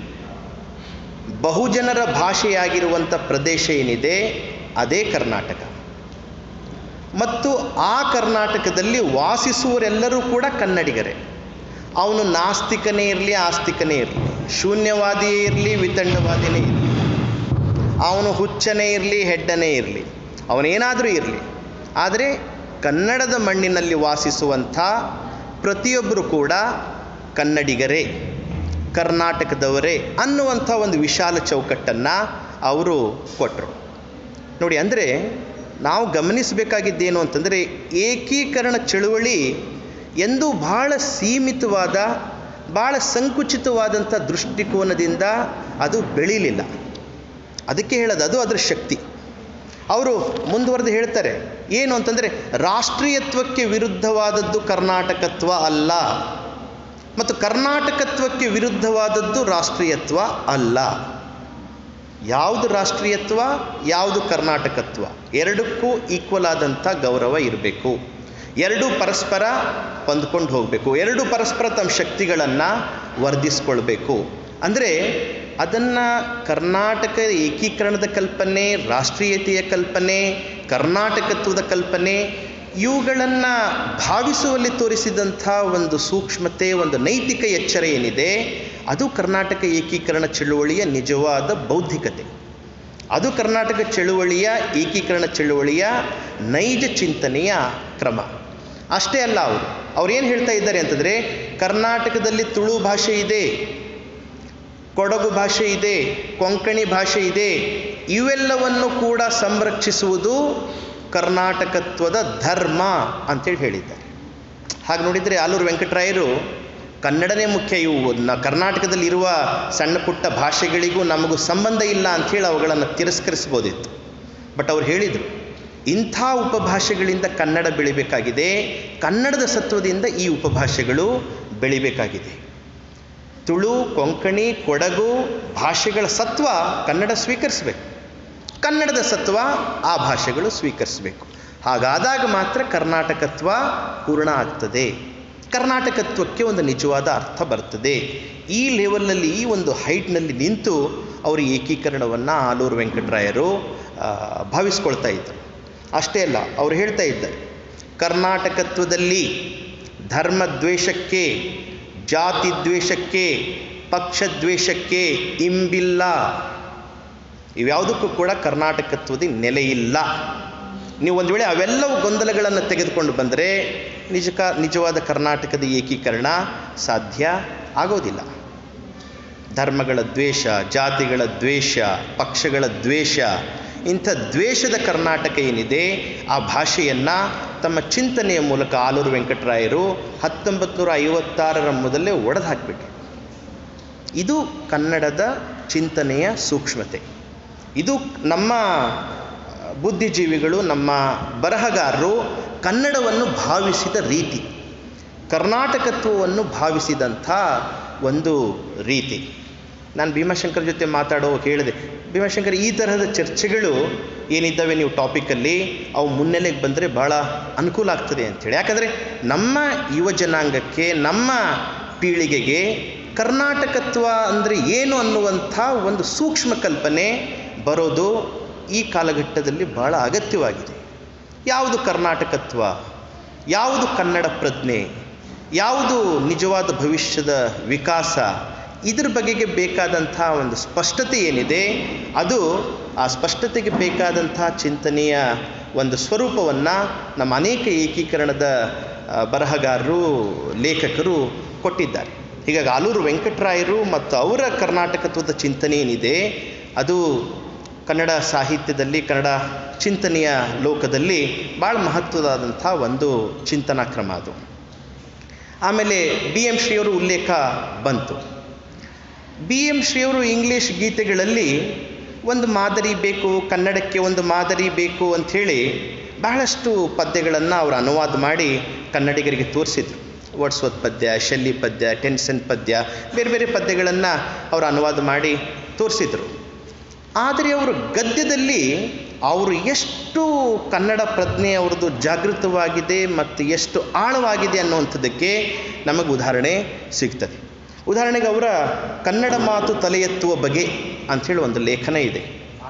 ಬಹುಜನರ ಭಾಷೆಯಾಗಿರುವಂಥ ಪ್ರದೇಶ ಏನಿದೆ ಅದೇ ಕರ್ನಾಟಕ ಮತ್ತು ಆ ಕರ್ನಾಟಕದಲ್ಲಿ ವಾಸಿಸುವರೆಲ್ಲರೂ ಕೂಡ ಕನ್ನಡಿಗರೇ ಅವನು ನಾಸ್ತಿಕನೇ ಇರಲಿ ಆಸ್ತಿಕನೇ ಇರಲಿ ಶೂನ್ಯವಾದಿಯೇ ಇರಲಿ ವಿತಂಡವಾದಿನೇ ಇರಲಿ ಅವನು ಹುಚ್ಚನೇ ಇರಲಿ ಹೆಡ್ಡನೇ ಇರಲಿ ಅವನೇನಾದರೂ ಇರಲಿ ಆದರೆ ಕನ್ನಡದ ಮಣ್ಣಿನಲ್ಲಿ ವಾಸಿಸುವಂಥ ಪ್ರತಿಯೊಬ್ಬರು ಕೂಡ ಕನ್ನಡಿಗರೇ ಕರ್ನಾಟಕದವರೇ ಅನ್ನುವಂಥ ಒಂದು ವಿಶಾಲ ಚೌಕಟ್ಟನ್ನು ಅವರು ಕೊಟ್ಟರು ನೋಡಿ ಅಂದರೆ ನಾವು ಗಮನಿಸಬೇಕಾಗಿದ್ದೇನು ಅಂತಂದರೆ ಏಕೀಕರಣ ಚಳುವಳಿ ಎಂದೂ ಬಹಳ ಸೀಮಿತವಾದ ಭಾಳ ಸಂಕುಚಿತವಾದಂಥ ದೃಷ್ಟಿಕೋನದಿಂದ ಅದು ಬೆಳೀಲಿಲ್ಲ ಅದಕ್ಕೆ ಹೇಳೋದು ಅದು ಅದರ ಶಕ್ತಿ ಅವರು ಮುಂದುವರೆದು ಹೇಳ್ತಾರೆ ಏನು ಅಂತಂದರೆ ರಾಷ್ಟ್ರೀಯತ್ವಕ್ಕೆ ವಿರುದ್ಧವಾದದ್ದು ಕರ್ನಾಟಕತ್ವ ಅಲ್ಲ ಮತ್ತು ಕರ್ನಾಟಕತ್ವಕ್ಕೆ ವಿರುದ್ಧವಾದದ್ದು ರಾಷ್ಟ್ರೀಯತ್ವ ಅಲ್ಲ ಯಾವುದು ರಾಷ್ಟ್ರೀಯತ್ವ ಯಾವುದು ಕರ್ನಾಟಕತ್ವ ಎರಡಕ್ಕೂ ಈಕ್ವಲ್ ಆದಂಥ ಗೌರವ ಇರಬೇಕು ಎರಡೂ ಪರಸ್ಪರ ಹೊಂದ್ಕೊಂಡು ಹೋಗಬೇಕು ಎರಡು ಪರಸ್ಪರ ತಮ್ಮ ಶಕ್ತಿಗಳನ್ನು ವರ್ಧಿಸ್ಕೊಳ್ಬೇಕು ಅಂದರೆ ಅದನ್ನು ಕರ್ನಾಟಕ ಏಕೀಕರಣದ ಕಲ್ಪನೆ ರಾಷ್ಟ್ರೀಯತೆಯ ಕಲ್ಪನೆ ಕರ್ನಾಟಕತ್ವದ ಕಲ್ಪನೆ ಇವುಗಳನ್ನು ಭಾವಿಸುವಲ್ಲಿ ತೋರಿಸಿದಂಥ ಒಂದು ಸೂಕ್ಷ್ಮತೆ ಒಂದು ನೈತಿಕ ಎಚ್ಚರ ಏನಿದೆ ಅದು ಕರ್ನಾಟಕ ಏಕೀಕರಣ ಚಳುವಳಿಯ ನಿಜವಾದ ಬೌದ್ಧಿಕತೆ ಅದು ಕರ್ನಾಟಕ ಚಳುವಳಿಯ ಏಕೀಕರಣ ಚಳುವಳಿಯ ನೈಜ ಚಿಂತನೆಯ ಕ್ರಮ ಅಷ್ಟೇ ಅಲ್ಲ ಅವರು ಅವ್ರೇನು ಹೇಳ್ತಾ ಇದ್ದಾರೆ ಅಂತಂದರೆ ಕರ್ನಾಟಕದಲ್ಲಿ ತುಳು ಭಾಷೆ ಇದೆ ಕೊಡಗು ಭಾಷೆ ಇದೆ ಕೊಂಕಣಿ ಭಾಷೆ ಇದೆ ಇವೆಲ್ಲವನ್ನು ಕೂಡ ಸಂರಕ್ಷಿಸುವುದು ಕರ್ನಾಟಕತ್ವದ ಧರ್ಮ ಅಂತೇಳಿ ಹೇಳಿದ್ದಾರೆ ಹಾಗೆ ನೋಡಿದರೆ ಆಲೂರು ವೆಂಕಟರಾಯರು ಕನ್ನಡನೇ ಮುಖ್ಯ ಇವು ನ ಕರ್ನಾಟಕದಲ್ಲಿ ಇರುವ ಸಣ್ಣ ಪುಟ್ಟ ಭಾಷೆಗಳಿಗೂ ನಮಗೂ ಸಂಬಂಧ ಇಲ್ಲ ಅಂಥೇಳಿ ಅವುಗಳನ್ನು ತಿರಸ್ಕರಿಸ್ಬೋದಿತ್ತು ಬಟ್ ಅವ್ರು ಹೇಳಿದರು ಇಂಥ ಉಪಭಾಷೆಗಳಿಂದ ಕನ್ನಡ ಬೆಳಿಬೇಕಾಗಿದೆ ಕನ್ನಡದ ಸತ್ವದಿಂದ ಈ ಉಪಭಾಷೆಗಳು ಬೆಳಿಬೇಕಾಗಿದೆ ತುಳು ಕೊಂಕಣಿ ಕೊಡಗು ಭಾಷೆಗಳ ಸತ್ವ ಕನ್ನಡ ಸ್ವೀಕರಿಸಬೇಕು ಕನ್ನಡದ ಸತ್ವ ಆ ಭಾಷೆಗಳು ಸ್ವೀಕರಿಸಬೇಕು ಹಾಗಾದಾಗ ಮಾತ್ರ ಕರ್ನಾಟಕತ್ವ ಪೂರ್ಣ ಆಗ್ತದೆ ಕರ್ನಾಟಕತ್ವಕ್ಕೆ ಒಂದು ನಿಜವಾದ ಅರ್ಥ ಬರ್ತದೆ ಈ ಲೆವೆಲ್ನಲ್ಲಿ ಈ ಒಂದು ಹೈಟ್ನಲ್ಲಿ ನಿಂತು ಅವರು ಏಕೀಕರಣವನ್ನು ಆಲೂರು ವೆಂಕಟರಾಯರು ಭಾವಿಸ್ಕೊಳ್ತಾ ಇದ್ದರು ಅಷ್ಟೇ ಅಲ್ಲ ಅವರು ಹೇಳ್ತಾ ಇದ್ದಾರೆ ಕರ್ನಾಟಕತ್ವದಲ್ಲಿ ಧರ್ಮದ್ವೇಷಕ್ಕೆ ಜಾತಿ ದ್ವೇಷಕ್ಕೆ ಪಕ್ಷದ್ವೇಷಕ್ಕೆ ಇಂಬಿಲ್ಲ ಇವ್ಯಾವುದಕ್ಕೂ ಕೂಡ ಕರ್ನಾಟಕತ್ವದ ನೆಲೆಯಿಲ್ಲ ನೀವು ಒಂದು ವೇಳೆ ಅವೆಲ್ಲವೂ ಗೊಂದಲಗಳನ್ನು ತೆಗೆದುಕೊಂಡು ಬಂದರೆ ನಿಜಕ ನಿಜವಾದ ಕರ್ನಾಟಕದ ಏಕೀಕರಣ ಸಾಧ್ಯ ಆಗೋದಿಲ್ಲ ಧರ್ಮಗಳ ದ್ವೇಷ ಜಾತಿಗಳ ದ್ವೇಷ ಪಕ್ಷಗಳ ದ್ವೇಷ ಇಂಥ ದ್ವೇಷದ ಕರ್ನಾಟಕ ಏನಿದೆ ಆ ಭಾಷೆಯನ್ನು ತಮ್ಮ ಚಿಂತನೆಯ ಮೂಲಕ ಆಲೂರು ವೆಂಕಟರಾಯರು ಹತ್ತೊಂಬತ್ತು ನೂರ ಐವತ್ತಾರರ ಮೊದಲೇ ಒಡೆದು ಹಾಕಿಬಿಟ್ರು ಇದು ಕನ್ನಡದ ಚಿಂತನೆಯ ಸೂಕ್ಷ್ಮತೆ ಇದು ನಮ್ಮ ಬುದ್ಧಿಜೀವಿಗಳು ನಮ್ಮ ಬರಹಗಾರರು ಕನ್ನಡವನ್ನು ಭಾವಿಸಿದ ರೀತಿ ಕರ್ನಾಟಕತ್ವವನ್ನು ಭಾವಿಸಿದಂಥ ಒಂದು ರೀತಿ ನಾನು ಭೀಮಾಶಂಕರ್ ಜೊತೆ ಮಾತಾಡೋ ಹೇಳಿದೆ ಭೀಮಾಶಂಕರ್ ಈ ತರಹದ ಚರ್ಚೆಗಳು ಏನಿದ್ದಾವೆ ನೀವು ಟಾಪಿಕಲ್ಲಿ ಅವು ಮುನ್ನೆಲೆಗೆ ಬಂದರೆ ಭಾಳ ಅನುಕೂಲ ಆಗ್ತದೆ ಅಂಥೇಳಿ ಯಾಕಂದರೆ ನಮ್ಮ ಯುವ ಜನಾಂಗಕ್ಕೆ ನಮ್ಮ ಪೀಳಿಗೆಗೆ ಕರ್ನಾಟಕತ್ವ ಅಂದರೆ ಏನು ಅನ್ನುವಂಥ ಒಂದು ಸೂಕ್ಷ್ಮ ಕಲ್ಪನೆ ಬರೋದು ಈ ಕಾಲಘಟ್ಟದಲ್ಲಿ ಭಾಳ ಅಗತ್ಯವಾಗಿದೆ ಯಾವುದು ಕರ್ನಾಟಕತ್ವ ಯಾವುದು ಕನ್ನಡ ಪ್ರಜ್ಞೆ ಯಾವುದು ನಿಜವಾದ ಭವಿಷ್ಯದ ವಿಕಾಸ ಇದ್ರ ಬಗೆಗೆ ಬೇಕಾದಂಥ ಒಂದು ಸ್ಪಷ್ಟತೆ ಏನಿದೆ ಅದು ಆ ಸ್ಪಷ್ಟತೆಗೆ ಬೇಕಾದಂಥ ಚಿಂತನೆಯ ಒಂದು ಸ್ವರೂಪವನ್ನು ನಮ್ಮ ಅನೇಕ ಏಕೀಕರಣದ ಆ, ಬರಹಗಾರರು ಲೇಖಕರು ಕೊಟ್ಟಿದ್ದಾರೆ ಹೀಗಾಗಿ ಆಲೂರು ವೆಂಕಟರಾಯರು ಮತ್ತು ಅವರ ಕರ್ನಾಟಕತ್ವದ ಚಿಂತನೆ ಏನಿದೆ ಅದು ಕನ್ನಡ ಸಾಹಿತ್ಯದಲ್ಲಿ ಕನ್ನಡ ಚಿಂತನೆಯ ಲೋಕದಲ್ಲಿ ಭಾಳ ಮಹತ್ವದಾದಂಥ ಒಂದು ಚಿಂತನಾ ಕ್ರಮ ಅದು ಆಮೇಲೆ ಬಿ ಎಂ ಶ್ರೀಯವರು ಉಲ್ಲೇಖ ಬಂತು ಬಿ ಎಂ ಶ್ರೀಯವರು ಇಂಗ್ಲೀಷ್ ಗೀತೆಗಳಲ್ಲಿ ಒಂದು ಮಾದರಿ ಬೇಕು ಕನ್ನಡಕ್ಕೆ ಒಂದು ಮಾದರಿ ಬೇಕು ಅಂಥೇಳಿ ಬಹಳಷ್ಟು ಪದ್ಯಗಳನ್ನು ಅವರು ಅನುವಾದ ಮಾಡಿ ಕನ್ನಡಿಗರಿಗೆ ತೋರಿಸಿದ್ರು ವರ್ಡ್ಸ್ವತ್ ಪದ್ಯ ಶೆಲ್ಲಿ ಪದ್ಯ ಟೆನ್ಸನ್ ಪದ್ಯ ಬೇರೆ ಬೇರೆ ಪದ್ಯಗಳನ್ನು ಅವರು ಅನುವಾದ ಮಾಡಿ ತೋರಿಸಿದರು ಆದರೆ ಅವರು ಗದ್ಯದಲ್ಲಿ ಅವರು ಎಷ್ಟು ಕನ್ನಡ ಪ್ರಜ್ಞೆ ಅವ್ರದ್ದು ಜಾಗೃತವಾಗಿದೆ ಮತ್ತು ಎಷ್ಟು ಆಳವಾಗಿದೆ ಅನ್ನುವಂಥದ್ದಕ್ಕೆ ನಮಗೆ ಉದಾಹರಣೆ ಸಿಗ್ತದೆ ಉದಾಹರಣೆಗೆ ಅವರ ಕನ್ನಡ ಮಾತು ತಲೆ ಎತ್ತುವ ಬಗೆ ಅಂಥೇಳಿ ಒಂದು ಲೇಖನ ಇದೆ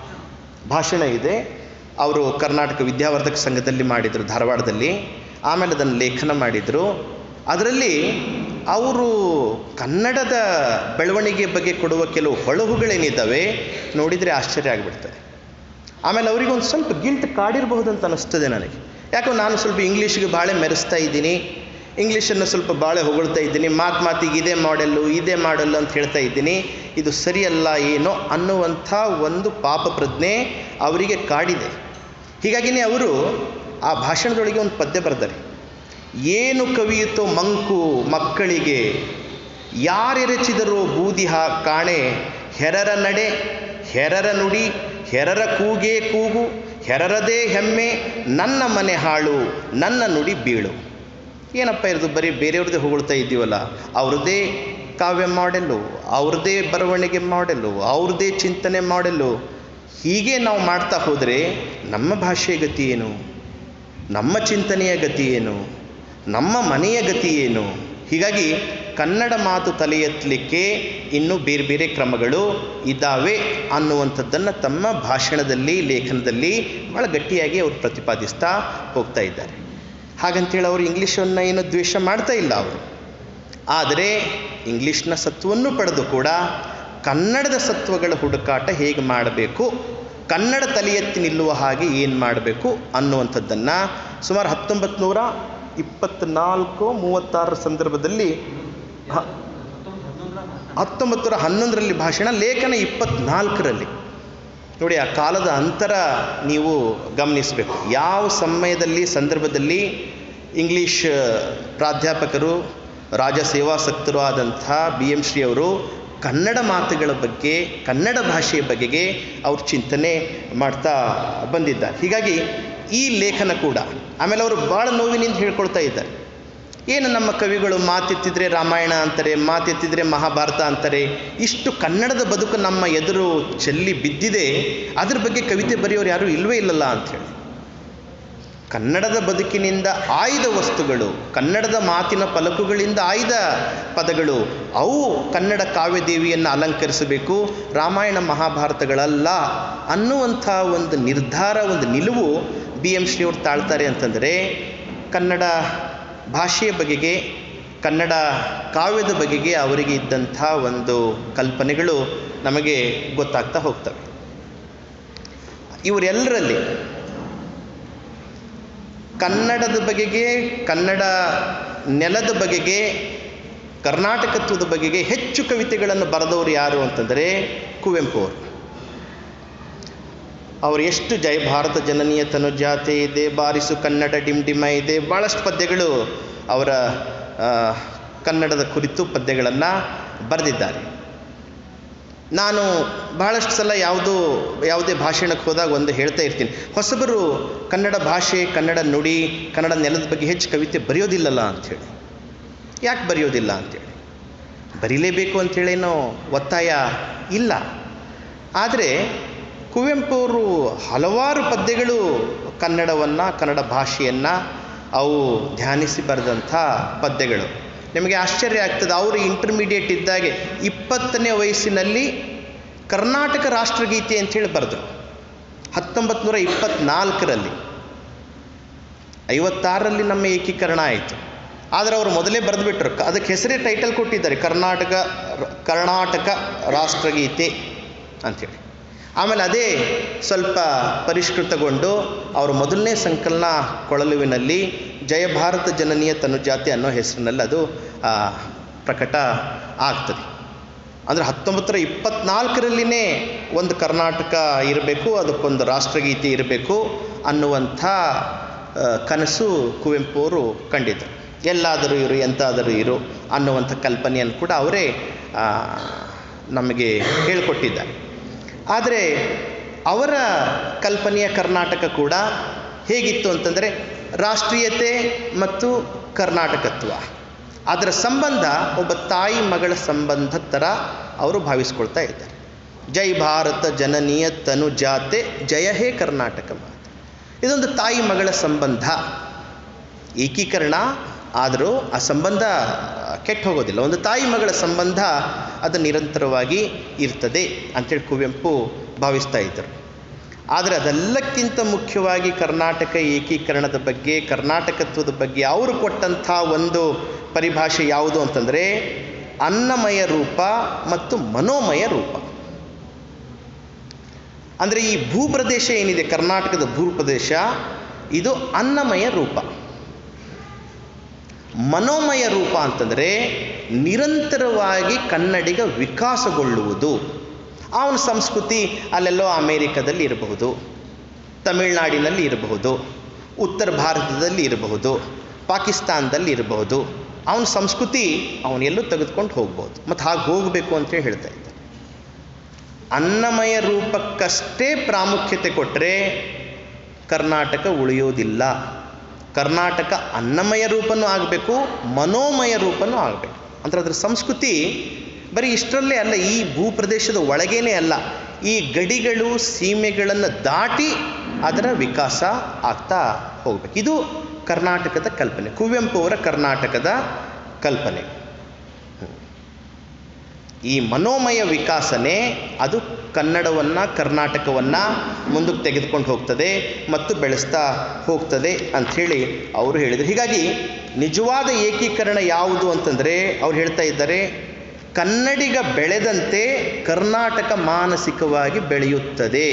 ಭಾಷಣ ಇದೆ ಅವರು ಕರ್ನಾಟಕ ವಿದ್ಯಾವರ್ಧಕ ಸಂಘದಲ್ಲಿ ಮಾಡಿದರು ಧಾರವಾಡದಲ್ಲಿ ಆಮೇಲೆ ಅದನ್ನು ಲೇಖನ ಮಾಡಿದರು ಅದರಲ್ಲಿ ಅವರು ಕನ್ನಡದ ಬೆಳವಣಿಗೆ ಬಗ್ಗೆ ಕೊಡುವ ಕೆಲವು ಹೊಳಹುಗಳೇನಿದ್ದಾವೆ ನೋಡಿದರೆ ಆಶ್ಚರ್ಯ ಆಗಿಬಿಡ್ತದೆ ಆಮೇಲೆ ಅವರಿಗೆ ಒಂದು ಸ್ವಲ್ಪ ಗಿಲ್ಟ್ ಕಾಡಿರಬಹುದು ಅಂತ ಅನಿಸ್ತದೆ ನನಗೆ ಯಾಕಂದ್ರೆ ನಾನು ಸ್ವಲ್ಪ ಇಂಗ್ಲೀಷಿಗೆ ಭಾಳ ಮೆರೆಸ್ತಾ ಇದ್ದೀನಿ ಇಂಗ್ಲೀಷನ್ನು ಸ್ವಲ್ಪ ಭಾಳ ಹೊಗಳ್ತಾ ಇದ್ದೀನಿ ಮಾತು ಮಾತಿಗೆ ಇದೇ ಮಾಡೆಲ್ಲು ಇದೇ ಮಾಡಲ್ಲು ಅಂತ ಹೇಳ್ತಾ ಇದ್ದೀನಿ ಇದು ಸರಿಯಲ್ಲ ಏನೋ ಅನ್ನುವಂಥ ಒಂದು ಪಾಪ ಪ್ರಜ್ಞೆ ಅವರಿಗೆ ಕಾಡಿದೆ ಹೀಗಾಗಿಯೇ ಅವರು ಆ ಭಾಷಣದೊಳಗೆ ಒಂದು ಪದ್ಯ ಬರೆದಾರೆ ಏನು ಕವಿಯುತ್ತೋ ಮಂಕು ಮಕ್ಕಳಿಗೆ ಯಾರೆರಚಿದರೋ ಬೂದಿಹ ಕಾಣೆ ಹೆರರ ನಡೆ ಹೆರರ ನುಡಿ ಹೆರರ ಕೂಗೇ ಕೂಗು ಹೆರರದೇ ಹೆಮ್ಮೆ ನನ್ನ ಮನೆ ಹಾಳು ನನ್ನ ನುಡಿ ಬೀಳು ಏನಪ್ಪ ಇರೋದು ಬರೀ ಬೇರೆಯವ್ರದ್ದೇ ಹೊಗಳ್ತಾ ಇದ್ದೀವಲ್ಲ ಅವ್ರದ್ದೇ ಕಾವ್ಯ ಮಾಡೆಲ್ಲು ಅವ್ರದ್ದೇ ಬರವಣಿಗೆ ಮಾಡೆಲ್ಲು ಅವ್ರದ್ದೇ ಚಿಂತನೆ ಮಾಡೆಲ್ಲು ಹೀಗೆ ನಾವು ಮಾಡ್ತಾ ಹೋದರೆ ನಮ್ಮ ಭಾಷೆಯ ಗತಿ ಏನು ನಮ್ಮ ಚಿಂತನೆಯ ಗತಿ ಏನು ನಮ್ಮ ಮನೆಯ ಗತಿ ಏನು ಹೀಗಾಗಿ ಕನ್ನಡ ಮಾತು ತಲೆ ಎತ್ತಲಿಕ್ಕೆ ಇನ್ನೂ ಬೇರೆ ಬೇರೆ ಕ್ರಮಗಳು ಇದ್ದಾವೆ ಅನ್ನುವಂಥದ್ದನ್ನು ತಮ್ಮ ಭಾಷಣದಲ್ಲಿ ಲೇಖನದಲ್ಲಿ ಭಾಳ ಗಟ್ಟಿಯಾಗಿ ಅವರು ಪ್ರತಿಪಾದಿಸ್ತಾ ಹೋಗ್ತಾ ಇದ್ದಾರೆ ಹಾಗಂತೇಳಿ ಅವರು ಇಂಗ್ಲೀಷನ್ನು ಏನು ದ್ವೇಷ ಮಾಡ್ತಾ ಇಲ್ಲ ಅವರು ಆದರೆ ಇಂಗ್ಲೀಷ್ನ ಸತ್ವವನ್ನು ಪಡೆದು ಕೂಡ ಕನ್ನಡದ ಸತ್ವಗಳ ಹುಡುಕಾಟ ಹೇಗೆ ಮಾಡಬೇಕು ಕನ್ನಡ ತಲೆ ಎತ್ತಿ ನಿಲ್ಲುವ ಹಾಗೆ ಏನು ಮಾಡಬೇಕು ಅನ್ನುವಂಥದ್ದನ್ನು ಸುಮಾರು ಹತ್ತೊಂಬತ್ತು ನೂರ ಇಪ್ಪತ್ತ್ನಾಲ್ಕು ಮೂವತ್ತಾರರ ಸಂದರ್ಭದಲ್ಲಿ ಹ ಹತ್ತೊಂಬತ್ತು ನೂರ ಹನ್ನೊಂದರಲ್ಲಿ ಭಾಷಣ ಲೇಖನ ಇಪ್ಪತ್ತ್ನಾಲ್ಕರಲ್ಲಿ ನೋಡಿ ಆ ಕಾಲದ ಅಂತರ ನೀವು ಗಮನಿಸಬೇಕು ಯಾವ ಸಮಯದಲ್ಲಿ ಸಂದರ್ಭದಲ್ಲಿ ಇಂಗ್ಲೀಷ್ ಪ್ರಾಧ್ಯಾಪಕರು ರಾಜ ಸೇವಾಸಕ್ತರು ಆದಂಥ ಬಿ ಎಂ ಶ್ರೀ ಅವರು ಕನ್ನಡ ಮಾತುಗಳ ಬಗ್ಗೆ ಕನ್ನಡ ಭಾಷೆಯ ಬಗೆಗೆ ಅವರು ಚಿಂತನೆ ಮಾಡ್ತಾ ಬಂದಿದ್ದಾರೆ ಹೀಗಾಗಿ ಈ ಲೇಖನ ಕೂಡ ಆಮೇಲೆ ಅವರು ಭಾಳ ನೋವಿನಿಂದ ಹೇಳ್ಕೊಳ್ತಾ ಇದ್ದಾರೆ ಏನು ನಮ್ಮ ಕವಿಗಳು ಮಾತೆತ್ತಿದ್ರೆ ರಾಮಾಯಣ ಅಂತಾರೆ ಮಾತೆತ್ತಿದ್ರೆ ಮಹಾಭಾರತ ಅಂತಾರೆ ಇಷ್ಟು ಕನ್ನಡದ ಬದುಕು ನಮ್ಮ ಎದುರು ಚೆಲ್ಲಿ ಬಿದ್ದಿದೆ ಅದ್ರ ಬಗ್ಗೆ ಕವಿತೆ ಬರೆಯೋರು ಯಾರೂ ಇಲ್ಲವೇ ಇಲ್ಲಲ್ಲ ಅಂಥೇಳಿ ಕನ್ನಡದ ಬದುಕಿನಿಂದ ಆಯ್ದ ವಸ್ತುಗಳು ಕನ್ನಡದ ಮಾತಿನ ಫಲಕುಗಳಿಂದ ಆಯ್ದ ಪದಗಳು ಅವು ಕನ್ನಡ ಕಾವ್ಯದೇವಿಯನ್ನು ಅಲಂಕರಿಸಬೇಕು ರಾಮಾಯಣ ಮಹಾಭಾರತಗಳಲ್ಲ ಅನ್ನುವಂಥ ಒಂದು ನಿರ್ಧಾರ ಒಂದು ನಿಲುವು ಬಿ ಎಂ ಶ್ರೀಯವರು ತಾಳ್ತಾರೆ ಅಂತಂದರೆ ಕನ್ನಡ ಭಾಷೆಯ ಬಗೆಗೆ ಕನ್ನಡ ಕಾವ್ಯದ ಬಗೆಗೆ ಅವರಿಗೆ ಇದ್ದಂಥ ಒಂದು ಕಲ್ಪನೆಗಳು ನಮಗೆ ಗೊತ್ತಾಗ್ತಾ ಹೋಗ್ತವೆ ಇವರೆಲ್ಲರಲ್ಲಿ ಕನ್ನಡದ ಬಗೆಗೆ ಕನ್ನಡ ನೆಲದ ಬಗೆಗೆ ಕರ್ನಾಟಕತ್ವದ ಬಗೆಗೆ ಹೆಚ್ಚು ಕವಿತೆಗಳನ್ನು ಬರೆದವರು ಯಾರು ಅಂತಂದರೆ ಕುವೆಂಪು ಅವರು ಅವರು ಎಷ್ಟು ಜಯ ಭಾರತ ಜನನೀಯ ತನುಜಾತೆ ಇದೆ ಬಾರಿಸು ಕನ್ನಡ ಡಿಮ್ ಡಿಮ ಇದೆ ಭಾಳಷ್ಟು ಪದ್ಯಗಳು ಅವರ ಆ, ಕನ್ನಡದ ಕುರಿತು ಪದ್ಯಗಳನ್ನು ಬರೆದಿದ್ದಾರೆ ನಾನು ಬಹಳಷ್ಟು ಸಲ ಯಾವುದು ಯಾವುದೇ ಭಾಷಣಕ್ಕೆ ಹೋದಾಗ ಒಂದು ಹೇಳ್ತಾ ಇರ್ತೀನಿ ಹೊಸಬರು ಕನ್ನಡ ಭಾಷೆ ಕನ್ನಡ ನುಡಿ ಕನ್ನಡ ನೆಲದ ಬಗ್ಗೆ ಹೆಚ್ಚು ಕವಿತೆ ಬರೆಯೋದಿಲ್ಲಲ್ಲ ಅಂಥೇಳಿ ಯಾಕೆ ಬರೆಯೋದಿಲ್ಲ ಅಂಥೇಳಿ ಬರೀಲೇಬೇಕು ಅಂಥೇಳೇನೋ ಒತ್ತಾಯ ಇಲ್ಲ ಆದರೆ ಕುವೆಂಪು ಅವರು ಹಲವಾರು ಪದ್ಯಗಳು ಕನ್ನಡವನ್ನು ಕನ್ನಡ ಭಾಷೆಯನ್ನು ಅವು ಧ್ಯಾನಿಸಿ ಬರೆದಂಥ ಪದ್ಯಗಳು ನಿಮಗೆ ಆಶ್ಚರ್ಯ ಆಗ್ತದೆ ಅವರು ಇಂಟರ್ಮೀಡಿಯೇಟ್ ಇದ್ದಾಗೆ ಇಪ್ಪತ್ತನೇ ವಯಸ್ಸಿನಲ್ಲಿ ಕರ್ನಾಟಕ ರಾಷ್ಟ್ರಗೀತೆ ಅಂಥೇಳಿ ಬರೆದರು ಹತ್ತೊಂಬತ್ತು ನೂರ ಇಪ್ಪತ್ತ್ನಾಲ್ಕರಲ್ಲಿ ಐವತ್ತಾರರಲ್ಲಿ ನಮ್ಮ ಏಕೀಕರಣ ಆಯಿತು ಆದರೆ ಅವರು ಮೊದಲೇ ಬರೆದುಬಿಟ್ರು ಅದಕ್ಕೆ ಹೆಸರೇ ಟೈಟಲ್ ಕೊಟ್ಟಿದ್ದಾರೆ ಕರ್ನಾಟಕ ಕರ್ನಾಟಕ ರಾಷ್ಟ್ರಗೀತೆ ಅಂಥೇಳಿ ಆಮೇಲೆ ಅದೇ ಸ್ವಲ್ಪ ಪರಿಷ್ಕೃತಗೊಂಡು ಅವರು ಮೊದಲನೇ ಸಂಕಲನ ಕೊಳಲುವಿನಲ್ಲಿ ಜಯ ಭಾರತ ಜನನೀಯ ತನುಜಾತಿ ಅನ್ನೋ ಹೆಸರಿನಲ್ಲಿ ಅದು ಆ, ಪ್ರಕಟ ಆಗ್ತದೆ ಅಂದರೆ ಹತ್ತೊಂಬತ್ತರ ಇಪ್ಪತ್ನಾಲ್ಕರಲ್ಲಿನೇ ಒಂದು ಕರ್ನಾಟಕ ಇರಬೇಕು ಅದಕ್ಕೊಂದು ರಾಷ್ಟ್ರಗೀತೆ ಇರಬೇಕು ಅನ್ನುವಂಥ ಆ, ಕನಸು ಕುವೆಂಪು ಅವರು ಕಂಡಿದ್ದರು ಎಲ್ಲಾದರೂ ಇರು ಎಂತಾದರೂ ಇರು ಅನ್ನುವಂಥ ಕಲ್ಪನೆಯನ್ನು ಕೂಡ ಅವರೇ ಆ, ನಮಗೆ ಹೇಳಿಕೊಟ್ಟಿದ್ದಾರೆ ಆದರೆ ಅವರ ಕಲ್ಪನೆಯ ಕರ್ನಾಟಕ ಕೂಡ ಹೇಗಿತ್ತು ಅಂತಂದರೆ ರಾಷ್ಟ್ರೀಯತೆ ಮತ್ತು ಕರ್ನಾಟಕತ್ವ ಅದರ ಸಂಬಂಧ ಒಬ್ಬ ತಾಯಿ ಮಗಳ ಸಂಬಂಧ ಥರ ಅವರು ಭಾವಿಸ್ಕೊಳ್ತಾ ಇದ್ದಾರೆ ಜೈ ಭಾರತ ಜನನೀಯ ತನುಜಾತೆ ಜಯ ಹೇ ಕರ್ನಾಟಕ ಮಾತೆ ಇದೊಂದು ತಾಯಿ ಮಗಳ ಸಂಬಂಧ ಏಕೀಕರಣ ಆದರೂ ಆ ಸಂಬಂಧ ಕೆಟ್ಟು ಹೋಗೋದಿಲ್ಲ ಒಂದು ತಾಯಿ ಮಗಳ ಸಂಬಂಧ ಅದು ನಿರಂತರವಾಗಿ ಇರ್ತದೆ ಅಂತೇಳಿ ಕುವೆಂಪು ಭಾವಿಸ್ತಾ ಇದ್ದರು ಆದರೆ ಅದೆಲ್ಲಕ್ಕಿಂತ ಮುಖ್ಯವಾಗಿ ಕರ್ನಾಟಕ ಏಕೀಕರಣದ ಬಗ್ಗೆ ಕರ್ನಾಟಕತ್ವದ ಬಗ್ಗೆ ಅವರು ಕೊಟ್ಟಂಥ ಒಂದು ಪರಿಭಾಷೆ ಯಾವುದು ಅಂತಂದರೆ ಅನ್ನಮಯ ರೂಪ ಮತ್ತು ಮನೋಮಯ ರೂಪ ಅಂದರೆ ಈ ಭೂಪ್ರದೇಶ ಏನಿದೆ ಕರ್ನಾಟಕದ ಭೂಪ್ರದೇಶ ಇದು ಅನ್ನಮಯ ರೂಪ ಮನೋಮಯ ರೂಪ ಅಂತಂದರೆ ನಿರಂತರವಾಗಿ ಕನ್ನಡಿಗ ವಿಕಾಸಗೊಳ್ಳುವುದು ಅವನ ಸಂಸ್ಕೃತಿ ಅಲ್ಲೆಲ್ಲೋ ಅಮೇರಿಕದಲ್ಲಿ ಇರಬಹುದು ತಮಿಳುನಾಡಿನಲ್ಲಿ ಇರಬಹುದು ಉತ್ತರ ಭಾರತದಲ್ಲಿ ಇರಬಹುದು ಪಾಕಿಸ್ತಾನದಲ್ಲಿ ಇರಬಹುದು ಅವನ ಸಂಸ್ಕೃತಿ ಅವನೆಲ್ಲೂ ತೆಗೆದುಕೊಂಡು ಹೋಗ್ಬೋದು ಮತ್ತು ಹಾಗೆ ಹೋಗಬೇಕು ಅಂತೇಳಿ ಹೇಳ್ತಾ ಇದ್ದ ಅನ್ನಮಯ ರೂಪಕ್ಕಷ್ಟೇ ಪ್ರಾಮುಖ್ಯತೆ ಕೊಟ್ಟರೆ ಕರ್ನಾಟಕ ಉಳಿಯೋದಿಲ್ಲ ಕರ್ನಾಟಕ ಅನ್ನಮಯ ರೂಪನೂ ಆಗಬೇಕು ಮನೋಮಯ ರೂಪನೂ ಆಗಬೇಕು ಅಂದರೆ ಅದರ ಸಂಸ್ಕೃತಿ ಬರೀ ಇಷ್ಟರಲ್ಲೇ ಅಲ್ಲ ಈ ಭೂಪ್ರದೇಶದ ಒಳಗೇನೆ ಅಲ್ಲ ಈ ಗಡಿಗಳು ಸೀಮೆಗಳನ್ನು ದಾಟಿ ಅದರ ವಿಕಾಸ ಆಗ್ತಾ ಹೋಗ್ಬೇಕು ಇದು ಕರ್ನಾಟಕದ ಕಲ್ಪನೆ ಕುವೆಂಪು ಅವರ ಕರ್ನಾಟಕದ ಕಲ್ಪನೆ ಈ ಮನೋಮಯ ವಿಕಾಸನೆ ಅದು ಕನ್ನಡವನ್ನು ಕರ್ನಾಟಕವನ್ನು ಮುಂದಕ್ಕೆ ತೆಗೆದುಕೊಂಡು ಹೋಗ್ತದೆ ಮತ್ತು ಬೆಳೆಸ್ತಾ ಹೋಗ್ತದೆ ಅಂಥೇಳಿ ಅವರು ಹೇಳಿದರು ಹೀಗಾಗಿ ನಿಜವಾದ ಏಕೀಕರಣ ಯಾವುದು ಅಂತಂದರೆ ಅವ್ರು ಹೇಳ್ತಾ ಇದ್ದಾರೆ ಕನ್ನಡಿಗ ಬೆಳೆದಂತೆ ಕರ್ನಾಟಕ ಮಾನಸಿಕವಾಗಿ ಬೆಳೆಯುತ್ತದೆ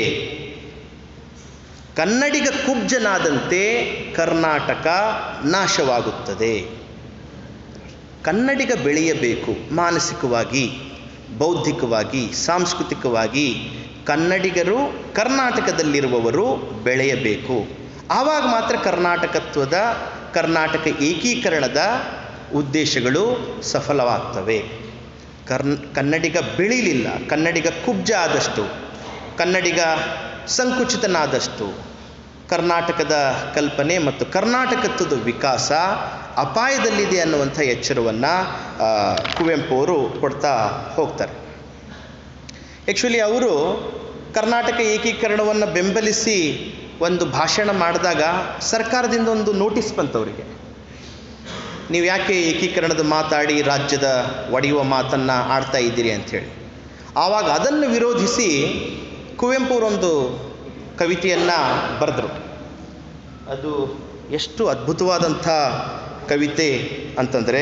ಕನ್ನಡಿಗ ಕುಬ್ಜನಾದಂತೆ ಕರ್ನಾಟಕ ನಾಶವಾಗುತ್ತದೆ ಕನ್ನಡಿಗ ಬೆಳೆಯಬೇಕು ಮಾನಸಿಕವಾಗಿ ಬೌದ್ಧಿಕವಾಗಿ ಸಾಂಸ್ಕೃತಿಕವಾಗಿ ಕನ್ನಡಿಗರು ಕರ್ನಾಟಕದಲ್ಲಿರುವವರು ಬೆಳೆಯಬೇಕು ಆವಾಗ ಮಾತ್ರ ಕರ್ನಾಟಕತ್ವದ ಕರ್ನಾಟಕ ಏಕೀಕರಣದ ಉದ್ದೇಶಗಳು ಸಫಲವಾಗ್ತವೆ ಕರ್ನ್ ಕನ್ನಡಿಗ ಬೆಳೀಲಿಲ್ಲ ಕನ್ನಡಿಗ ಕುಬ್ಜ ಆದಷ್ಟು ಕನ್ನಡಿಗ ಸಂಕುಚಿತನಾದಷ್ಟು ಕರ್ನಾಟಕದ ಕಲ್ಪನೆ ಮತ್ತು ಕರ್ನಾಟಕತ್ವದ ವಿಕಾಸ ಅಪಾಯದಲ್ಲಿದೆ ಅನ್ನುವಂಥ ಎಚ್ಚರವನ್ನು ಕುವೆಂಪು ಅವರು ಕೊಡ್ತಾ ಹೋಗ್ತಾರೆ ಆ್ಯಕ್ಚುಲಿ ಅವರು ಕರ್ನಾಟಕ ಏಕೀಕರಣವನ್ನು ಬೆಂಬಲಿಸಿ ಒಂದು ಭಾಷಣ ಮಾಡಿದಾಗ ಸರ್ಕಾರದಿಂದ ಒಂದು ನೋಟಿಸ್ ಬಂತು ಅವರಿಗೆ ನೀವು ಯಾಕೆ ಏಕೀಕರಣದ ಮಾತಾಡಿ ರಾಜ್ಯದ ಒಡೆಯುವ ಮಾತನ್ನು ಆಡ್ತಾ ಇದ್ದೀರಿ ಅಂಥೇಳಿ ಆವಾಗ ಅದನ್ನು ವಿರೋಧಿಸಿ ಕುವೆಂಪು ಅವರೊಂದು ಕವಿತೆಯನ್ನು ಬರೆದರು ಅದು ಎಷ್ಟು ಅದ್ಭುತವಾದಂಥ ಕವಿತೆ ಅಂತಂದರೆ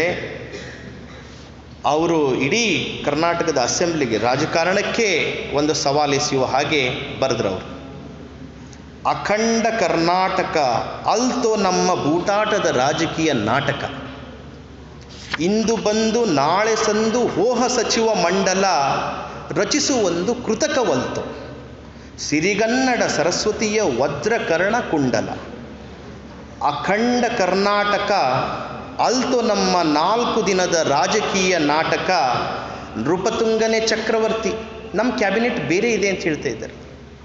ಅವರು ಇಡೀ ಕರ್ನಾಟಕದ ಅಸೆಂಬ್ಲಿಗೆ ರಾಜಕಾರಣಕ್ಕೆ ಒಂದು ಸವಾಲೆಸೆಯುವ ಹಾಗೆ ಬರೆದ್ರು ಅವರು ಅಖಂಡ ಕರ್ನಾಟಕ ಅಲ್ತೋ ನಮ್ಮ ಬೂಟಾಟದ ರಾಜಕೀಯ ನಾಟಕ ಇಂದು ಬಂದು ನಾಳೆ ಸಂದು ಹೋಹ ಸಚಿವ ಮಂಡಲ ರಚಿಸುವೊಂದು ಕೃತಕವಲ್ತು ಸಿರಿಗನ್ನಡ ಸರಸ್ವತಿಯ ವಜ್ರಕರ್ಣ ಕುಂಡಲ ಅಖಂಡ ಕರ್ನಾಟಕ ಅಲ್ತು ನಮ್ಮ ನಾಲ್ಕು ದಿನದ ರಾಜಕೀಯ ನಾಟಕ ನೃಪತುಂಗನೆ ಚಕ್ರವರ್ತಿ ನಮ್ಮ ಕ್ಯಾಬಿನೆಟ್ ಬೇರೆ ಇದೆ ಅಂತ ಹೇಳ್ತಾ ಇದ್ದಾರೆ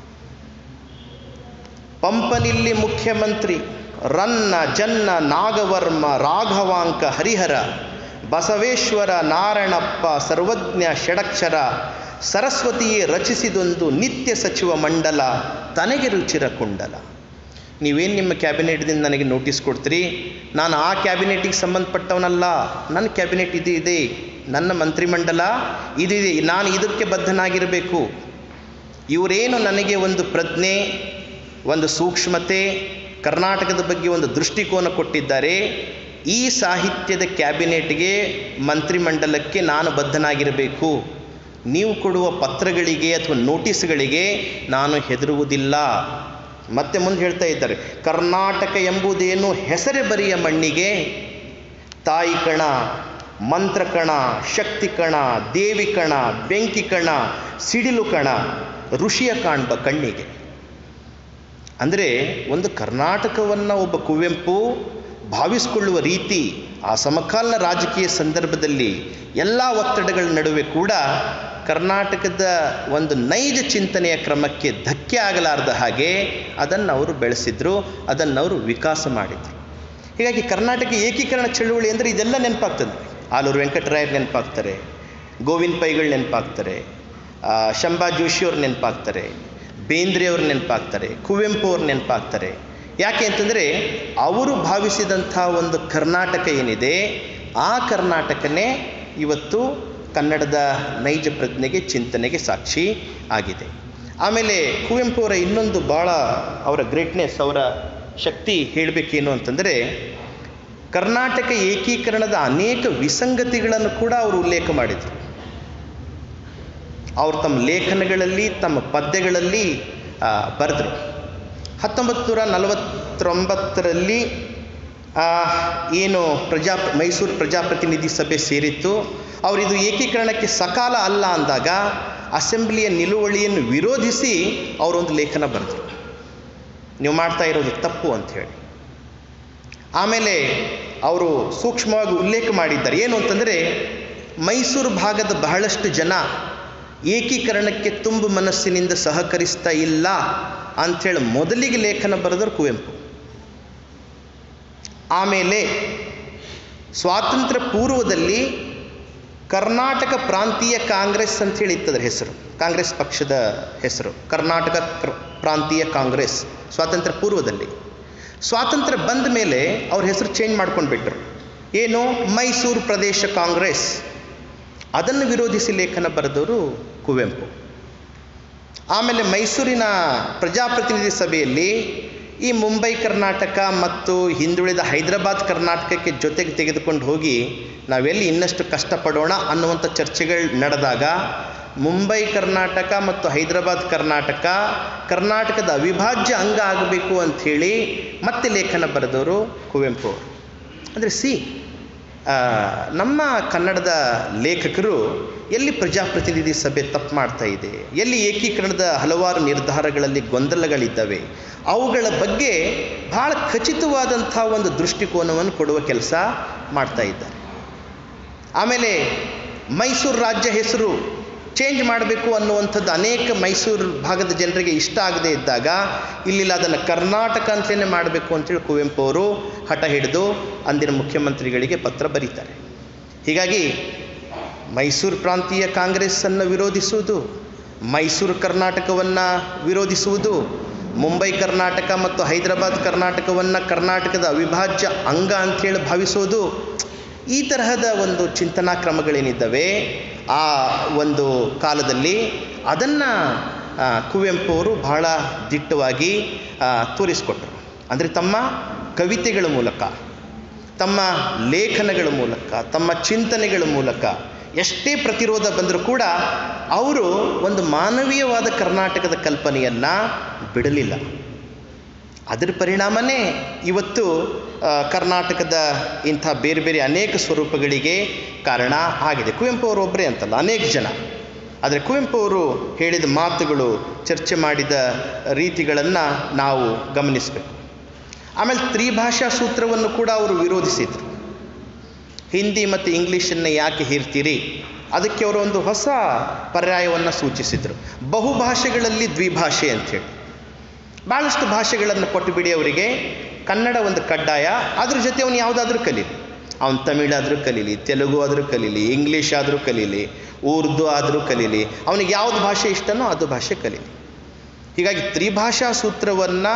ಪಂಪನಿಲ್ಲಿ ಮುಖ್ಯಮಂತ್ರಿ ರನ್ನ ಜನ್ನ ನಾಗವರ್ಮ ರಾಘವಾಂಕ ಹರಿಹರ ಬಸವೇಶ್ವರ ನಾರಾಯಣಪ್ಪ ಸರ್ವಜ್ಞ ಷಡಕ್ಷರ ಸರಸ್ವತಿಯೇ ರಚಿಸಿದೊಂದು ನಿತ್ಯ ಸಚಿವ ಮಂಡಲ ತನಗೆ ರುಚಿರ ಕುಂಡಲ ನೀವೇನು ನಿಮ್ಮ ಕ್ಯಾಬಿನೆಟ್ದಿಂದ ನನಗೆ ನೋಟಿಸ್ ಕೊಡ್ತೀರಿ ನಾನು ಆ ಕ್ಯಾಬಿನೆಟಿಗೆ ಸಂಬಂಧಪಟ್ಟವನಲ್ಲ ನನ್ನ ಕ್ಯಾಬಿನೆಟ್ ಇದು ಇದೆ ನನ್ನ ಮಂತ್ರಿಮಂಡಲ ಇದಿದೆ ನಾನು ಇದಕ್ಕೆ ಬದ್ಧನಾಗಿರಬೇಕು ಇವರೇನು ನನಗೆ ಒಂದು ಪ್ರಜ್ಞೆ ಒಂದು ಸೂಕ್ಷ್ಮತೆ ಕರ್ನಾಟಕದ ಬಗ್ಗೆ ಒಂದು ದೃಷ್ಟಿಕೋನ ಕೊಟ್ಟಿದ್ದಾರೆ ಈ ಸಾಹಿತ್ಯದ ಕ್ಯಾಬಿನೆಟ್ಗೆ ಮಂತ್ರಿಮಂಡಲಕ್ಕೆ ನಾನು ಬದ್ಧನಾಗಿರಬೇಕು ನೀವು ಕೊಡುವ ಪತ್ರಗಳಿಗೆ ಅಥವಾ ನೋಟಿಸ್ಗಳಿಗೆ ನಾನು ಹೆದರುವುದಿಲ್ಲ ಮತ್ತೆ ಮುಂದೆ ಹೇಳ್ತಾ ಇದ್ದಾರೆ ಕರ್ನಾಟಕ ಎಂಬುದೇನು ಹೆಸರೇ ಬರಿಯ ಮಣ್ಣಿಗೆ ತಾಯಿ ಕಣ ಮಂತ್ರ ಕಣ ಶಕ್ತಿ ಕಣ ದೇವಿ ಕಣ ಬೆಂಕಿ ಕಣ ಸಿಡಿಲು ಕಣ ಋಷಿಯ ಕಾಣ್ಬ ಕಣ್ಣಿಗೆ ಅಂದರೆ ಒಂದು ಕರ್ನಾಟಕವನ್ನು ಒಬ್ಬ ಕುವೆಂಪು ಭಾವಿಸಿಕೊಳ್ಳುವ ರೀತಿ ಆ ಸಮಕಾಲೀನ ರಾಜಕೀಯ ಸಂದರ್ಭದಲ್ಲಿ ಎಲ್ಲ ಒತ್ತಡಗಳ ನಡುವೆ ಕೂಡ ಕರ್ನಾಟಕದ ಒಂದು ನೈಜ ಚಿಂತನೆಯ ಕ್ರಮಕ್ಕೆ ಧಕ್ಕೆ ಆಗಲಾರದ ಹಾಗೆ ಅದನ್ನು ಅವರು ಬೆಳೆಸಿದ್ರು ಅದನ್ನು ಅವರು ವಿಕಾಸ ಮಾಡಿದರು ಹೀಗಾಗಿ ಕರ್ನಾಟಕ ಏಕೀಕರಣ ಚಳುವಳಿ ಅಂದರೆ ಇದೆಲ್ಲ ನೆನಪಾಗ್ತದೆ ಆಲೂರು ವೆಂಕಟರಾಯರು ನೆನಪಾಗ್ತಾರೆ ಗೋವಿಂದ ಪೈಗಳು ನೆನಪಾಗ್ತಾರೆ ಆ, ಶಂಭಾ ಜೋಶಿಯವ್ರು ನೆನಪಾಗ್ತಾರೆ ಬೇಂದ್ರೆಯವ್ರು ನೆನಪಾಗ್ತಾರೆ ಕುವೆಂಪು ಅವ್ರು ನೆನಪಾಗ್ತಾರೆ ಯಾಕೆ ಅಂತಂದರೆ ಅವರು ಭಾವಿಸಿದಂಥ ಒಂದು ಕರ್ನಾಟಕ ಏನಿದೆ ಆ ಕರ್ನಾಟಕನೇ ಇವತ್ತು ಕನ್ನಡದ ನೈಜ ಪ್ರಜ್ಞೆಗೆ ಚಿಂತನೆಗೆ ಸಾಕ್ಷಿ ಆಗಿದೆ ಆಮೇಲೆ ಕುವೆಂಪು ಅವರ ಇನ್ನೊಂದು ಭಾಳ ಅವರ ಗ್ರೇಟ್ನೆಸ್ ಅವರ ಶಕ್ತಿ ಹೇಳಬೇಕೇನು ಅಂತಂದರೆ ಕರ್ನಾಟಕ ಏಕೀಕರಣದ ಅನೇಕ ವಿಸಂಗತಿಗಳನ್ನು ಕೂಡ ಅವರು ಉಲ್ಲೇಖ ಮಾಡಿದರು ಅವರು ತಮ್ಮ ಲೇಖನಗಳಲ್ಲಿ ತಮ್ಮ ಪದ್ಯಗಳಲ್ಲಿ ಬರೆದರು ಹತ್ತೊಂಬತ್ತು ನೂರ ನಲವತ್ತೊಂಬತ್ತರಲ್ಲಿ ಆ, ಏನು ಪ್ರಜಾ ಮೈಸೂರು ಪ್ರಜಾಪ್ರತಿನಿಧಿ ಸಭೆ ಸೇರಿತ್ತು ಅವರಿದು ಏಕೀಕರಣಕ್ಕೆ ಸಕಾಲ ಅಲ್ಲ ಅಂದಾಗ ಅಸೆಂಬ್ಲಿಯ ನಿಲುವಳಿಯನ್ನು ವಿರೋಧಿಸಿ ಅವರೊಂದು ಲೇಖನ ಬರೆದರು ನೀವು ಮಾಡ್ತಾ ಇರೋದು ತಪ್ಪು ಅಂತ ಹೇಳಿ ಆಮೇಲೆ ಅವರು ಸೂಕ್ಷ್ಮವಾಗಿ ಉಲ್ಲೇಖ ಮಾಡಿದ್ದಾರೆ ಏನು ಅಂತಂದರೆ ಮೈಸೂರು ಭಾಗದ ಬಹಳಷ್ಟು ಜನ ಏಕೀಕರಣಕ್ಕೆ ತುಂಬು ಮನಸ್ಸಿನಿಂದ ಸಹಕರಿಸ್ತಾ ಇಲ್ಲ ಅಂಥೇಳಿ ಮೊದಲಿಗೆ ಲೇಖನ ಬರೆದರು ಕುವೆಂಪು ಆಮೇಲೆ ಸ್ವಾತಂತ್ರ್ಯ ಪೂರ್ವದಲ್ಲಿ ಕರ್ನಾಟಕ ಪ್ರಾಂತೀಯ ಕಾಂಗ್ರೆಸ್ ಅಂತೇಳಿ ಇತ್ತದ್ರ ಹೆಸರು ಕಾಂಗ್ರೆಸ್ ಪಕ್ಷದ ಹೆಸರು ಕರ್ನಾಟಕ ಕ್ರ- ಪ್ರಾಂತೀಯ ಕಾಂಗ್ರೆಸ್ ಸ್ವಾತಂತ್ರ್ಯ ಪೂರ್ವದಲ್ಲಿ ಸ್ವಾತಂತ್ರ್ಯ ಬಂದ ಮೇಲೆ ಅವ್ರ ಹೆಸರು ಚೇಂಜ್ ಮಾಡ್ಕೊಂಡು ಬಿಟ್ಟರು ಏನು ಮೈಸೂರು ಪ್ರದೇಶ ಕಾಂಗ್ರೆಸ್ ಅದನ್ನು ವಿರೋಧಿಸಿ ಲೇಖನ ಬರೆದವರು ಕುವೆಂಪು ಆಮೇಲೆ ಮೈಸೂರಿನ ಪ್ರಜಾಪ್ರತಿನಿಧಿ ಸಭೆಯಲ್ಲಿ ಈ ಮುಂಬೈ ಕರ್ನಾಟಕ ಮತ್ತು ಹಿಂದುಳಿದ ಹೈದರಾಬಾದ್ ಕರ್ನಾಟಕಕ್ಕೆ ಜೊತೆಗೆ ತೆಗೆದುಕೊಂಡು ಹೋಗಿ ನಾವೆಲ್ಲಿ ಇನ್ನಷ್ಟು ಕಷ್ಟಪಡೋಣ ಅನ್ನುವಂಥ ಚರ್ಚೆಗಳು ನಡೆದಾಗ ಮುಂಬೈ ಕರ್ನಾಟಕ ಮತ್ತು ಹೈದರಾಬಾದ್ ಕರ್ನಾಟಕ ಕರ್ನಾಟಕದ ಅವಿಭಾಜ್ಯ ಅಂಗ ಆಗಬೇಕು ಅಂಥೇಳಿ ಮತ್ತೆ ಲೇಖನ ಬರೆದವರು ಕುವೆಂಪು ಅವರು ಅಂದರೆ ಸಿ ಆ, ನಮ್ಮ ಕನ್ನಡದ ಲೇಖಕರು ಎಲ್ಲಿ ಪ್ರಜಾಪ್ರತಿನಿಧಿ ಸಭೆ ತಪ್ಪು ಮಾಡ್ತಾ ಇದೆ ಎಲ್ಲಿ ಏಕೀಕರಣದ ಹಲವಾರು ನಿರ್ಧಾರಗಳಲ್ಲಿ ಗೊಂದಲಗಳಿದ್ದಾವೆ ಅವುಗಳ ಬಗ್ಗೆ ಬಹಳ ಖಚಿತವಾದಂಥ ಒಂದು ದೃಷ್ಟಿಕೋನವನ್ನು ಕೊಡುವ ಕೆಲಸ ಮಾಡ್ತಾ ಇದ್ದಾರೆ ಆಮೇಲೆ ಮೈಸೂರು ರಾಜ್ಯ ಹೆಸರು ಚೇಂಜ್ ಮಾಡಬೇಕು ಅನ್ನುವಂಥದ್ದು ಅನೇಕ ಮೈಸೂರು ಭಾಗದ ಜನರಿಗೆ ಇಷ್ಟ ಆಗದೇ ಇದ್ದಾಗ ಇಲ್ಲಿಲ್ಲ ಅದನ್ನು ಕರ್ನಾಟಕ ಅಂತಲೇ ಮಾಡಬೇಕು ಅಂತೇಳಿ ಕುವೆಂಪು ಅವರು ಹಠ ಹಿಡಿದು ಅಂದಿನ ಮುಖ್ಯಮಂತ್ರಿಗಳಿಗೆ ಪತ್ರ ಬರೀತಾರೆ ಹೀಗಾಗಿ ಮೈಸೂರು ಪ್ರಾಂತೀಯ ಕಾಂಗ್ರೆಸ್ಸನ್ನು ವಿರೋಧಿಸುವುದು ಮೈಸೂರು ಕರ್ನಾಟಕವನ್ನು ವಿರೋಧಿಸುವುದು ಮುಂಬೈ ಕರ್ನಾಟಕ ಮತ್ತು ಹೈದರಾಬಾದ್ ಕರ್ನಾಟಕವನ್ನು ಕರ್ನಾಟಕದ ಅವಿಭಾಜ್ಯ ಅಂಗ ಅಂಥೇಳಿ ಭಾವಿಸೋದು ಈ ತರಹದ ಒಂದು ಚಿಂತನಾ ಕ್ರಮಗಳೇನಿದ್ದಾವೆ ಆ ಒಂದು ಕಾಲದಲ್ಲಿ ಅದನ್ನು ಕುವೆಂಪು ಅವರು ಬಹಳ ದಿಟ್ಟವಾಗಿ ಆ, ತೋರಿಸಿಕೊಟ್ರು ಅಂದರೆ ತಮ್ಮ ಕವಿತೆಗಳ ಮೂಲಕ ತಮ್ಮ ಲೇಖನಗಳ ಮೂಲಕ ತಮ್ಮ ಚಿಂತನೆಗಳ ಮೂಲಕ ಎಷ್ಟೇ ಪ್ರತಿರೋಧ ಬಂದರೂ ಕೂಡ ಅವರು ಒಂದು ಮಾನವೀಯವಾದ ಕರ್ನಾಟಕದ ಕಲ್ಪನೆಯನ್ನು ಬಿಡಲಿಲ್ಲ ಅದರ ಪರಿಣಾಮನೇ ಇವತ್ತು ಆ, ಕರ್ನಾಟಕದ ಇಂಥ ಬೇರೆ ಬೇರೆ ಅನೇಕ ಸ್ವರೂಪಗಳಿಗೆ ಕಾರಣ ಆಗಿದೆ ಕುವೆಂಪು ಅವರು ಒಬ್ಬರೇ ಅಂತಲ್ಲ ಅನೇಕ ಜನ ಆದರೆ ಕುವೆಂಪು ಅವರು ಹೇಳಿದ ಮಾತುಗಳು ಚರ್ಚೆ ಮಾಡಿದ ರೀತಿಗಳನ್ನು ನಾವು ಗಮನಿಸಬೇಕು ಆಮೇಲೆ ತ್ರಿಭಾಷಾ ಸೂತ್ರವನ್ನು ಕೂಡ ಅವರು ವಿರೋಧಿಸಿದರು ಹಿಂದಿ ಮತ್ತು ಇಂಗ್ಲೀಷನ್ನು ಯಾಕೆ ಹೇರ್ತೀರಿ ಅದಕ್ಕೆ ಅವರು ಒಂದು ಹೊಸ ಪರ್ಯಾಯವನ್ನು ಸೂಚಿಸಿದರು ಬಹುಭಾಷೆಗಳಲ್ಲಿ ದ್ವಿಭಾಷೆ ಅಂಥೇಳಿ ಭಾಳಷ್ಟು ಭಾಷೆಗಳನ್ನು ಕೊಟ್ಟು ಬಿಡಿ ಅವರಿಗೆ ಕನ್ನಡ ಒಂದು ಕಡ್ಡಾಯ ಅದ್ರ ಜೊತೆ ಅವನು ಯಾವುದಾದ್ರೂ ಕಲೀಲಿ ಅವನು ತಮಿಳಾದರೂ ಕಲೀಲಿ ತೆಲುಗು ಆದರೂ ಕಲೀಲಿ ಇಂಗ್ಲೀಷ್ ಆದರೂ ಕಲೀಲಿ ಉರ್ದು ಆದರೂ ಕಲೀಲಿ ಅವನಿಗೆ ಯಾವುದು ಭಾಷೆ ಇಷ್ಟನೋ ಅದು ಭಾಷೆ ಕಲೀಲಿ ಹೀಗಾಗಿ ತ್ರಿಭಾಷಾ ಸೂತ್ರವನ್ನು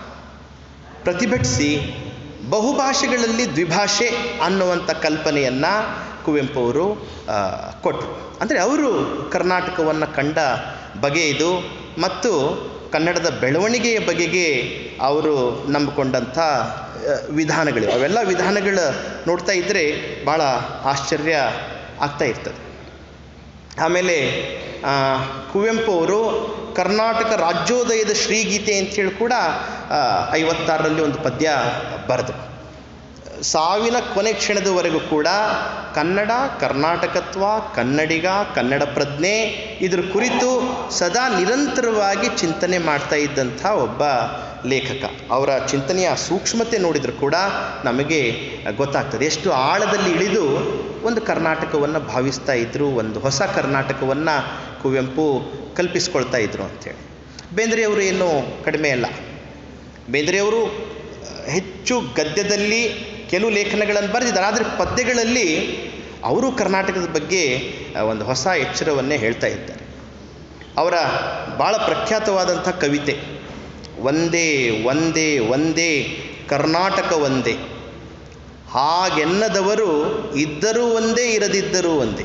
ಪ್ರತಿಭಟಿಸಿ ಬಹುಭಾಷೆಗಳಲ್ಲಿ ದ್ವಿಭಾಷೆ ಅನ್ನುವಂಥ ಕಲ್ಪನೆಯನ್ನು ಕುವೆಂಪು ಅವರು ಕೊಟ್ಟರು ಅಂದರೆ ಅವರು ಕರ್ನಾಟಕವನ್ನು ಕಂಡ ಬಗೆ ಇದು ಮತ್ತು ಕನ್ನಡದ ಬೆಳವಣಿಗೆಯ ಬಗೆಗೆ ಅವರು ನಂಬಿಕೊಂಡಂಥ ಆ, ವಿಧಾನಗಳಿವೆ ಅವೆಲ್ಲ ವಿಧಾನಗಳು ನೋಡ್ತಾ ಇದ್ದರೆ ಭಾಳ ಆಶ್ಚರ್ಯ ಆಗ್ತಾ ಇರ್ತದೆ ಆಮೇಲೆ ಆ, ಕುವೆಂಪು ಅವರು ಕರ್ನಾಟಕ ರಾಜ್ಯೋದಯದ ಶ್ರೀಗೀತೆ ಅಂತೇಳಿ ಕೂಡ ಆ, ಐವತ್ತಾರರಲ್ಲಿ ಒಂದು ಪದ್ಯ ಬರೆದರು ಸಾವಿನ ಕೊನೆ ಕ್ಷಣದವರೆಗೂ ಕೂಡ ಕನ್ನಡ ಕರ್ನಾಟಕತ್ವ ಕನ್ನಡಿಗ ಕನ್ನಡ ಪ್ರಜ್ಞೆ ಇದ್ರ ಕುರಿತು ಸದಾ ನಿರಂತರವಾಗಿ ಚಿಂತನೆ ಮಾಡ್ತಾ ಇದ್ದಂಥ ಒಬ್ಬ ಲೇಖಕ ಅವರ ಚಿಂತನೆಯ ಸೂಕ್ಷ್ಮತೆ ನೋಡಿದರೂ ಕೂಡ ನಮಗೆ ಗೊತ್ತಾಗ್ತದೆ ಎಷ್ಟು ಆಳದಲ್ಲಿ ಇಳಿದು ಒಂದು ಕರ್ನಾಟಕವನ್ನು ಭಾವಿಸ್ತಾ ಇದ್ದರು ಒಂದು ಹೊಸ ಕರ್ನಾಟಕವನ್ನು ಕುವೆಂಪು ಕಲ್ಪಿಸ್ಕೊಳ್ತಾ ಇದ್ರು ಅಂಥೇಳಿ ಬೇಂದ್ರೆಯವರು ಏನೂ ಕಡಿಮೆ ಅಲ್ಲ ಬೇಂದ್ರೆಯವರು ಹೆಚ್ಚು ಗದ್ಯದಲ್ಲಿ ಕೆಲವು ಲೇಖನಗಳನ್ನು ಬರೆದಿದ್ದಾರೆ ಆದರೆ ಪದ್ಯಗಳಲ್ಲಿ ಅವರು ಕರ್ನಾಟಕದ ಬಗ್ಗೆ ಆ, ಒಂದು ಹೊಸ ಎಚ್ಚರವನ್ನೇ ಹೇಳ್ತಾ ಇದ್ದಾರೆ ಅವರ ಭಾಳ ಪ್ರಖ್ಯಾತವಾದಂಥ ಕವಿತೆ ಒಂದೇ ಒಂದೇ ಒಂದೇ ಕರ್ನಾಟಕ ಒಂದೇ ಹಾಗೆನ್ನದವರು ಇದ್ದರೂ ಒಂದೇ ಇರದಿದ್ದರೂ ಒಂದೇ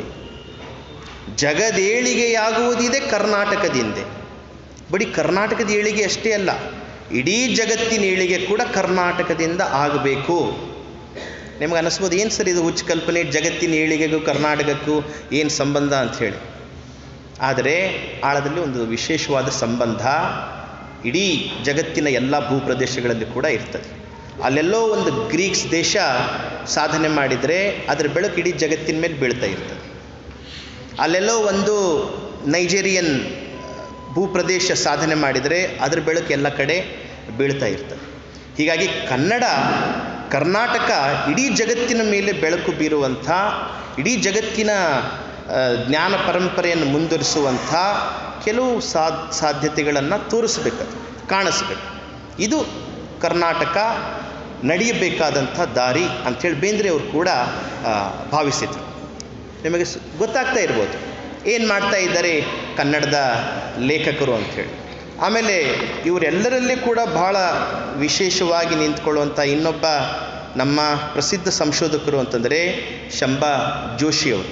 ಜಗದೇಳಿಗೆಯಾಗುವುದಿದೆ ಕರ್ನಾಟಕದಿಂದೆ ಬರೀ ಕರ್ನಾಟಕದ ಏಳಿಗೆ ಅಷ್ಟೇ ಅಲ್ಲ ಇಡೀ ಜಗತ್ತಿನ ಏಳಿಗೆ ಕೂಡ ಕರ್ನಾಟಕದಿಂದ ಆಗಬೇಕು ನಿಮ್ಗೆ ಅನ್ನಿಸ್ಬೋದು ಏನು ಸರ್ ಇದು ಹುಚ್ಚ ಕಲ್ಪನೆ ಜಗತ್ತಿನ ಏಳಿಗೆಗೂ ಕರ್ನಾಟಕಕ್ಕೂ ಏನು ಸಂಬಂಧ ಅಂತ ಹೇಳಿ ಆದರೆ ಆಳದಲ್ಲಿ ಒಂದು ವಿಶೇಷವಾದ ಸಂಬಂಧ ಇಡೀ ಜಗತ್ತಿನ ಎಲ್ಲ ಭೂಪ್ರದೇಶಗಳಲ್ಲಿ ಕೂಡ ಇರ್ತದೆ ಅಲ್ಲೆಲ್ಲೋ ಒಂದು ಗ್ರೀಕ್ಸ್ ದೇಶ ಸಾಧನೆ ಮಾಡಿದರೆ ಅದರ ಬೆಳಕು ಇಡೀ ಜಗತ್ತಿನ ಮೇಲೆ ಬೀಳ್ತಾ ಇರ್ತದೆ ಅಲ್ಲೆಲ್ಲೋ ಒಂದು ನೈಜೇರಿಯನ್ ಭೂಪ್ರದೇಶ ಸಾಧನೆ ಮಾಡಿದರೆ ಅದರ ಬೆಳಕು ಎಲ್ಲ ಕಡೆ ಬೀಳ್ತಾ ಇರ್ತದೆ ಹೀಗಾಗಿ ಕನ್ನಡ ಕರ್ನಾಟಕ ಇಡೀ ಜಗತ್ತಿನ ಮೇಲೆ ಬೆಳಕು ಬೀರುವಂಥ ಇಡೀ ಜಗತ್ತಿನ ಆ, ಜ್ಞಾನ ಪರಂಪರೆಯನ್ನು ಮುಂದುವರಿಸುವಂಥ ಕೆಲವು ಸಾಧ್ ಸಾಧ್ಯತೆಗಳನ್ನು ತೋರಿಸ್ಬೇಕು ಕಾಣಿಸ್ಬೇಕು ಇದು ಕರ್ನಾಟಕ ನಡೆಯಬೇಕಾದಂಥ ದಾರಿ ಅಂಥೇಳಿ ಬೇಂದ್ರೆ ಅವರು ಕೂಡ ಆ, ಭಾವಿಸಿದರು ನಿಮಗೆ ಸ್- ಗೊತ್ತಾಗ್ತಾ ಇರ್ಬೋದು ಏನು ಮಾಡ್ತಾ ಇದ್ದಾರೆ ಕನ್ನಡದ ಲೇಖಕರು ಅಂಥೇಳಿ ಆಮೇಲೆ ಇವರೆಲ್ಲರಲ್ಲಿ ಕೂಡ ಬಹಳ ವಿಶೇಷವಾಗಿ ನಿಂತ್ಕೊಳ್ಳುವಂಥ ಇನ್ನೊಬ್ಬ ನಮ್ಮ ಪ್ರಸಿದ್ಧ ಸಂಶೋಧಕರು ಅಂತಂದರೆ ಶಂಬಾ ಜೋಶಿಯವರು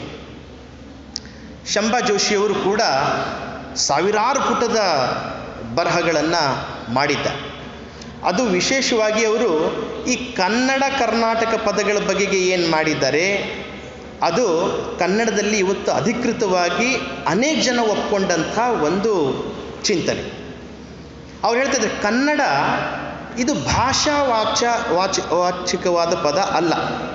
ಶಂಬಾ ಜೋಶಿಯವರು ಕೂಡ ಸಾವಿರಾರು ಪುಟದ ಬರಹಗಳನ್ನು ಮಾಡಿದ್ದ ಅದು ವಿಶೇಷವಾಗಿ ಅವರು ಈ ಕನ್ನಡ ಕರ್ನಾಟಕ ಪದಗಳ ಬಗೆಗೆ ಏನು ಮಾಡಿದ್ದಾರೆ ಅದು ಕನ್ನಡದಲ್ಲಿ ಇವತ್ತು ಅಧಿಕೃತವಾಗಿ ಅನೇಕ ಜನ ಒಪ್ಕೊಂಡಂಥ ಒಂದು ಚಿಂತನೆ ಅವ್ರು ಹೇಳ್ತಿದ್ದಾರೆ ಕನ್ನಡ ಇದು ಭಾಷಾ ವಾಚ ವಾಚ ವಾಚಿಕವಾದ ಪದ ಅಲ್ಲ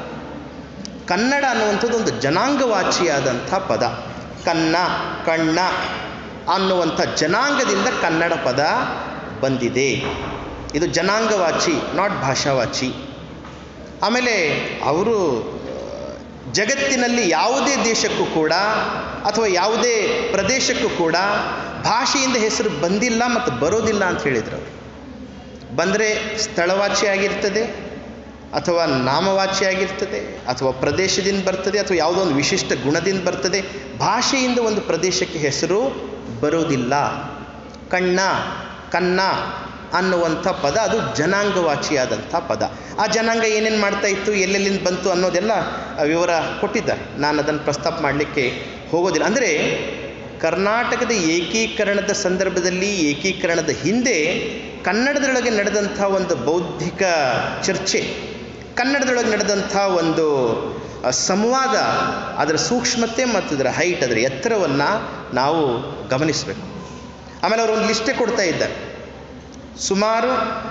ಕನ್ನಡ ಅನ್ನುವಂಥದ್ದು ಒಂದು ಜನಾಂಗವಾಚಿಯಾದಂಥ ಪದ ಕನ್ನ ಕಣ್ಣ ಅನ್ನುವಂಥ ಜನಾಂಗದಿಂದ ಕನ್ನಡ ಪದ ಬಂದಿದೆ ಇದು ಜನಾಂಗವಾಚಿ ನಾಟ್ ಭಾಷಾವಾಚಿ ಆಮೇಲೆ ಅವರು ಜಗತ್ತಿನಲ್ಲಿ ಯಾವುದೇ ದೇಶಕ್ಕೂ ಕೂಡ ಅಥವಾ ಯಾವುದೇ ಪ್ರದೇಶಕ್ಕೂ ಕೂಡ ಭಾಷೆಯಿಂದ ಹೆಸರು ಬಂದಿಲ್ಲ ಮತ್ತು ಬರೋದಿಲ್ಲ ಅಂತ ಹೇಳಿದರು ಅವರು ಬಂದರೆ ಸ್ಥಳವಾಚಿ ಆಗಿರ್ತದೆ ಅಥವಾ ನಾಮವಾಚಿ ಆಗಿರ್ತದೆ ಅಥವಾ ಪ್ರದೇಶದಿಂದ ಬರ್ತದೆ ಅಥವಾ ಯಾವುದೋ ಒಂದು ವಿಶಿಷ್ಟ ಗುಣದಿಂದ ಬರ್ತದೆ ಭಾಷೆಯಿಂದ ಒಂದು ಪ್ರದೇಶಕ್ಕೆ ಹೆಸರು ಬರೋದಿಲ್ಲ ಕಣ್ಣ ಕನ್ನ ಅನ್ನುವಂಥ ಪದ ಅದು ಜನಾಂಗವಾಚಿಯಾದಂಥ ಪದ ಆ ಜನಾಂಗ ಏನೇನು ಮಾಡ್ತಾ ಇತ್ತು ಎಲ್ಲೆಲ್ಲಿಂದ ಬಂತು ಅನ್ನೋದೆಲ್ಲ ಆ ವಿವರ ಕೊಟ್ಟಿದ್ದಾರೆ ನಾನು ಅದನ್ನು ಪ್ರಸ್ತಾಪ ಮಾಡಲಿಕ್ಕೆ ಹೋಗೋದಿಲ್ಲ ಅಂದರೆ ಕರ್ನಾಟಕದ ಏಕೀಕರಣದ ಸಂದರ್ಭದಲ್ಲಿ ಏಕೀಕರಣದ ಹಿಂದೆ ಕನ್ನಡದೊಳಗೆ ನಡೆದಂಥ ಒಂದು ಬೌದ್ಧಿಕ ಚರ್ಚೆ ಕನ್ನಡದೊಳಗೆ ನಡೆದಂಥ ಒಂದು ಆ, ಸಂವಾದ ಅದರ ಸೂಕ್ಷ್ಮತೆ ಮತ್ತು ಅದರ ಹೈಟ್ ಅದರ ಎತ್ತರವನ್ನು ನಾವು ಗಮನಿಸಬೇಕು ಆಮೇಲೆ ಅವರು ಒಂದು ಲಿಸ್ಟೇ ಕೊಡ್ತಾ ಇದ್ದಾರೆ ಸುಮಾರು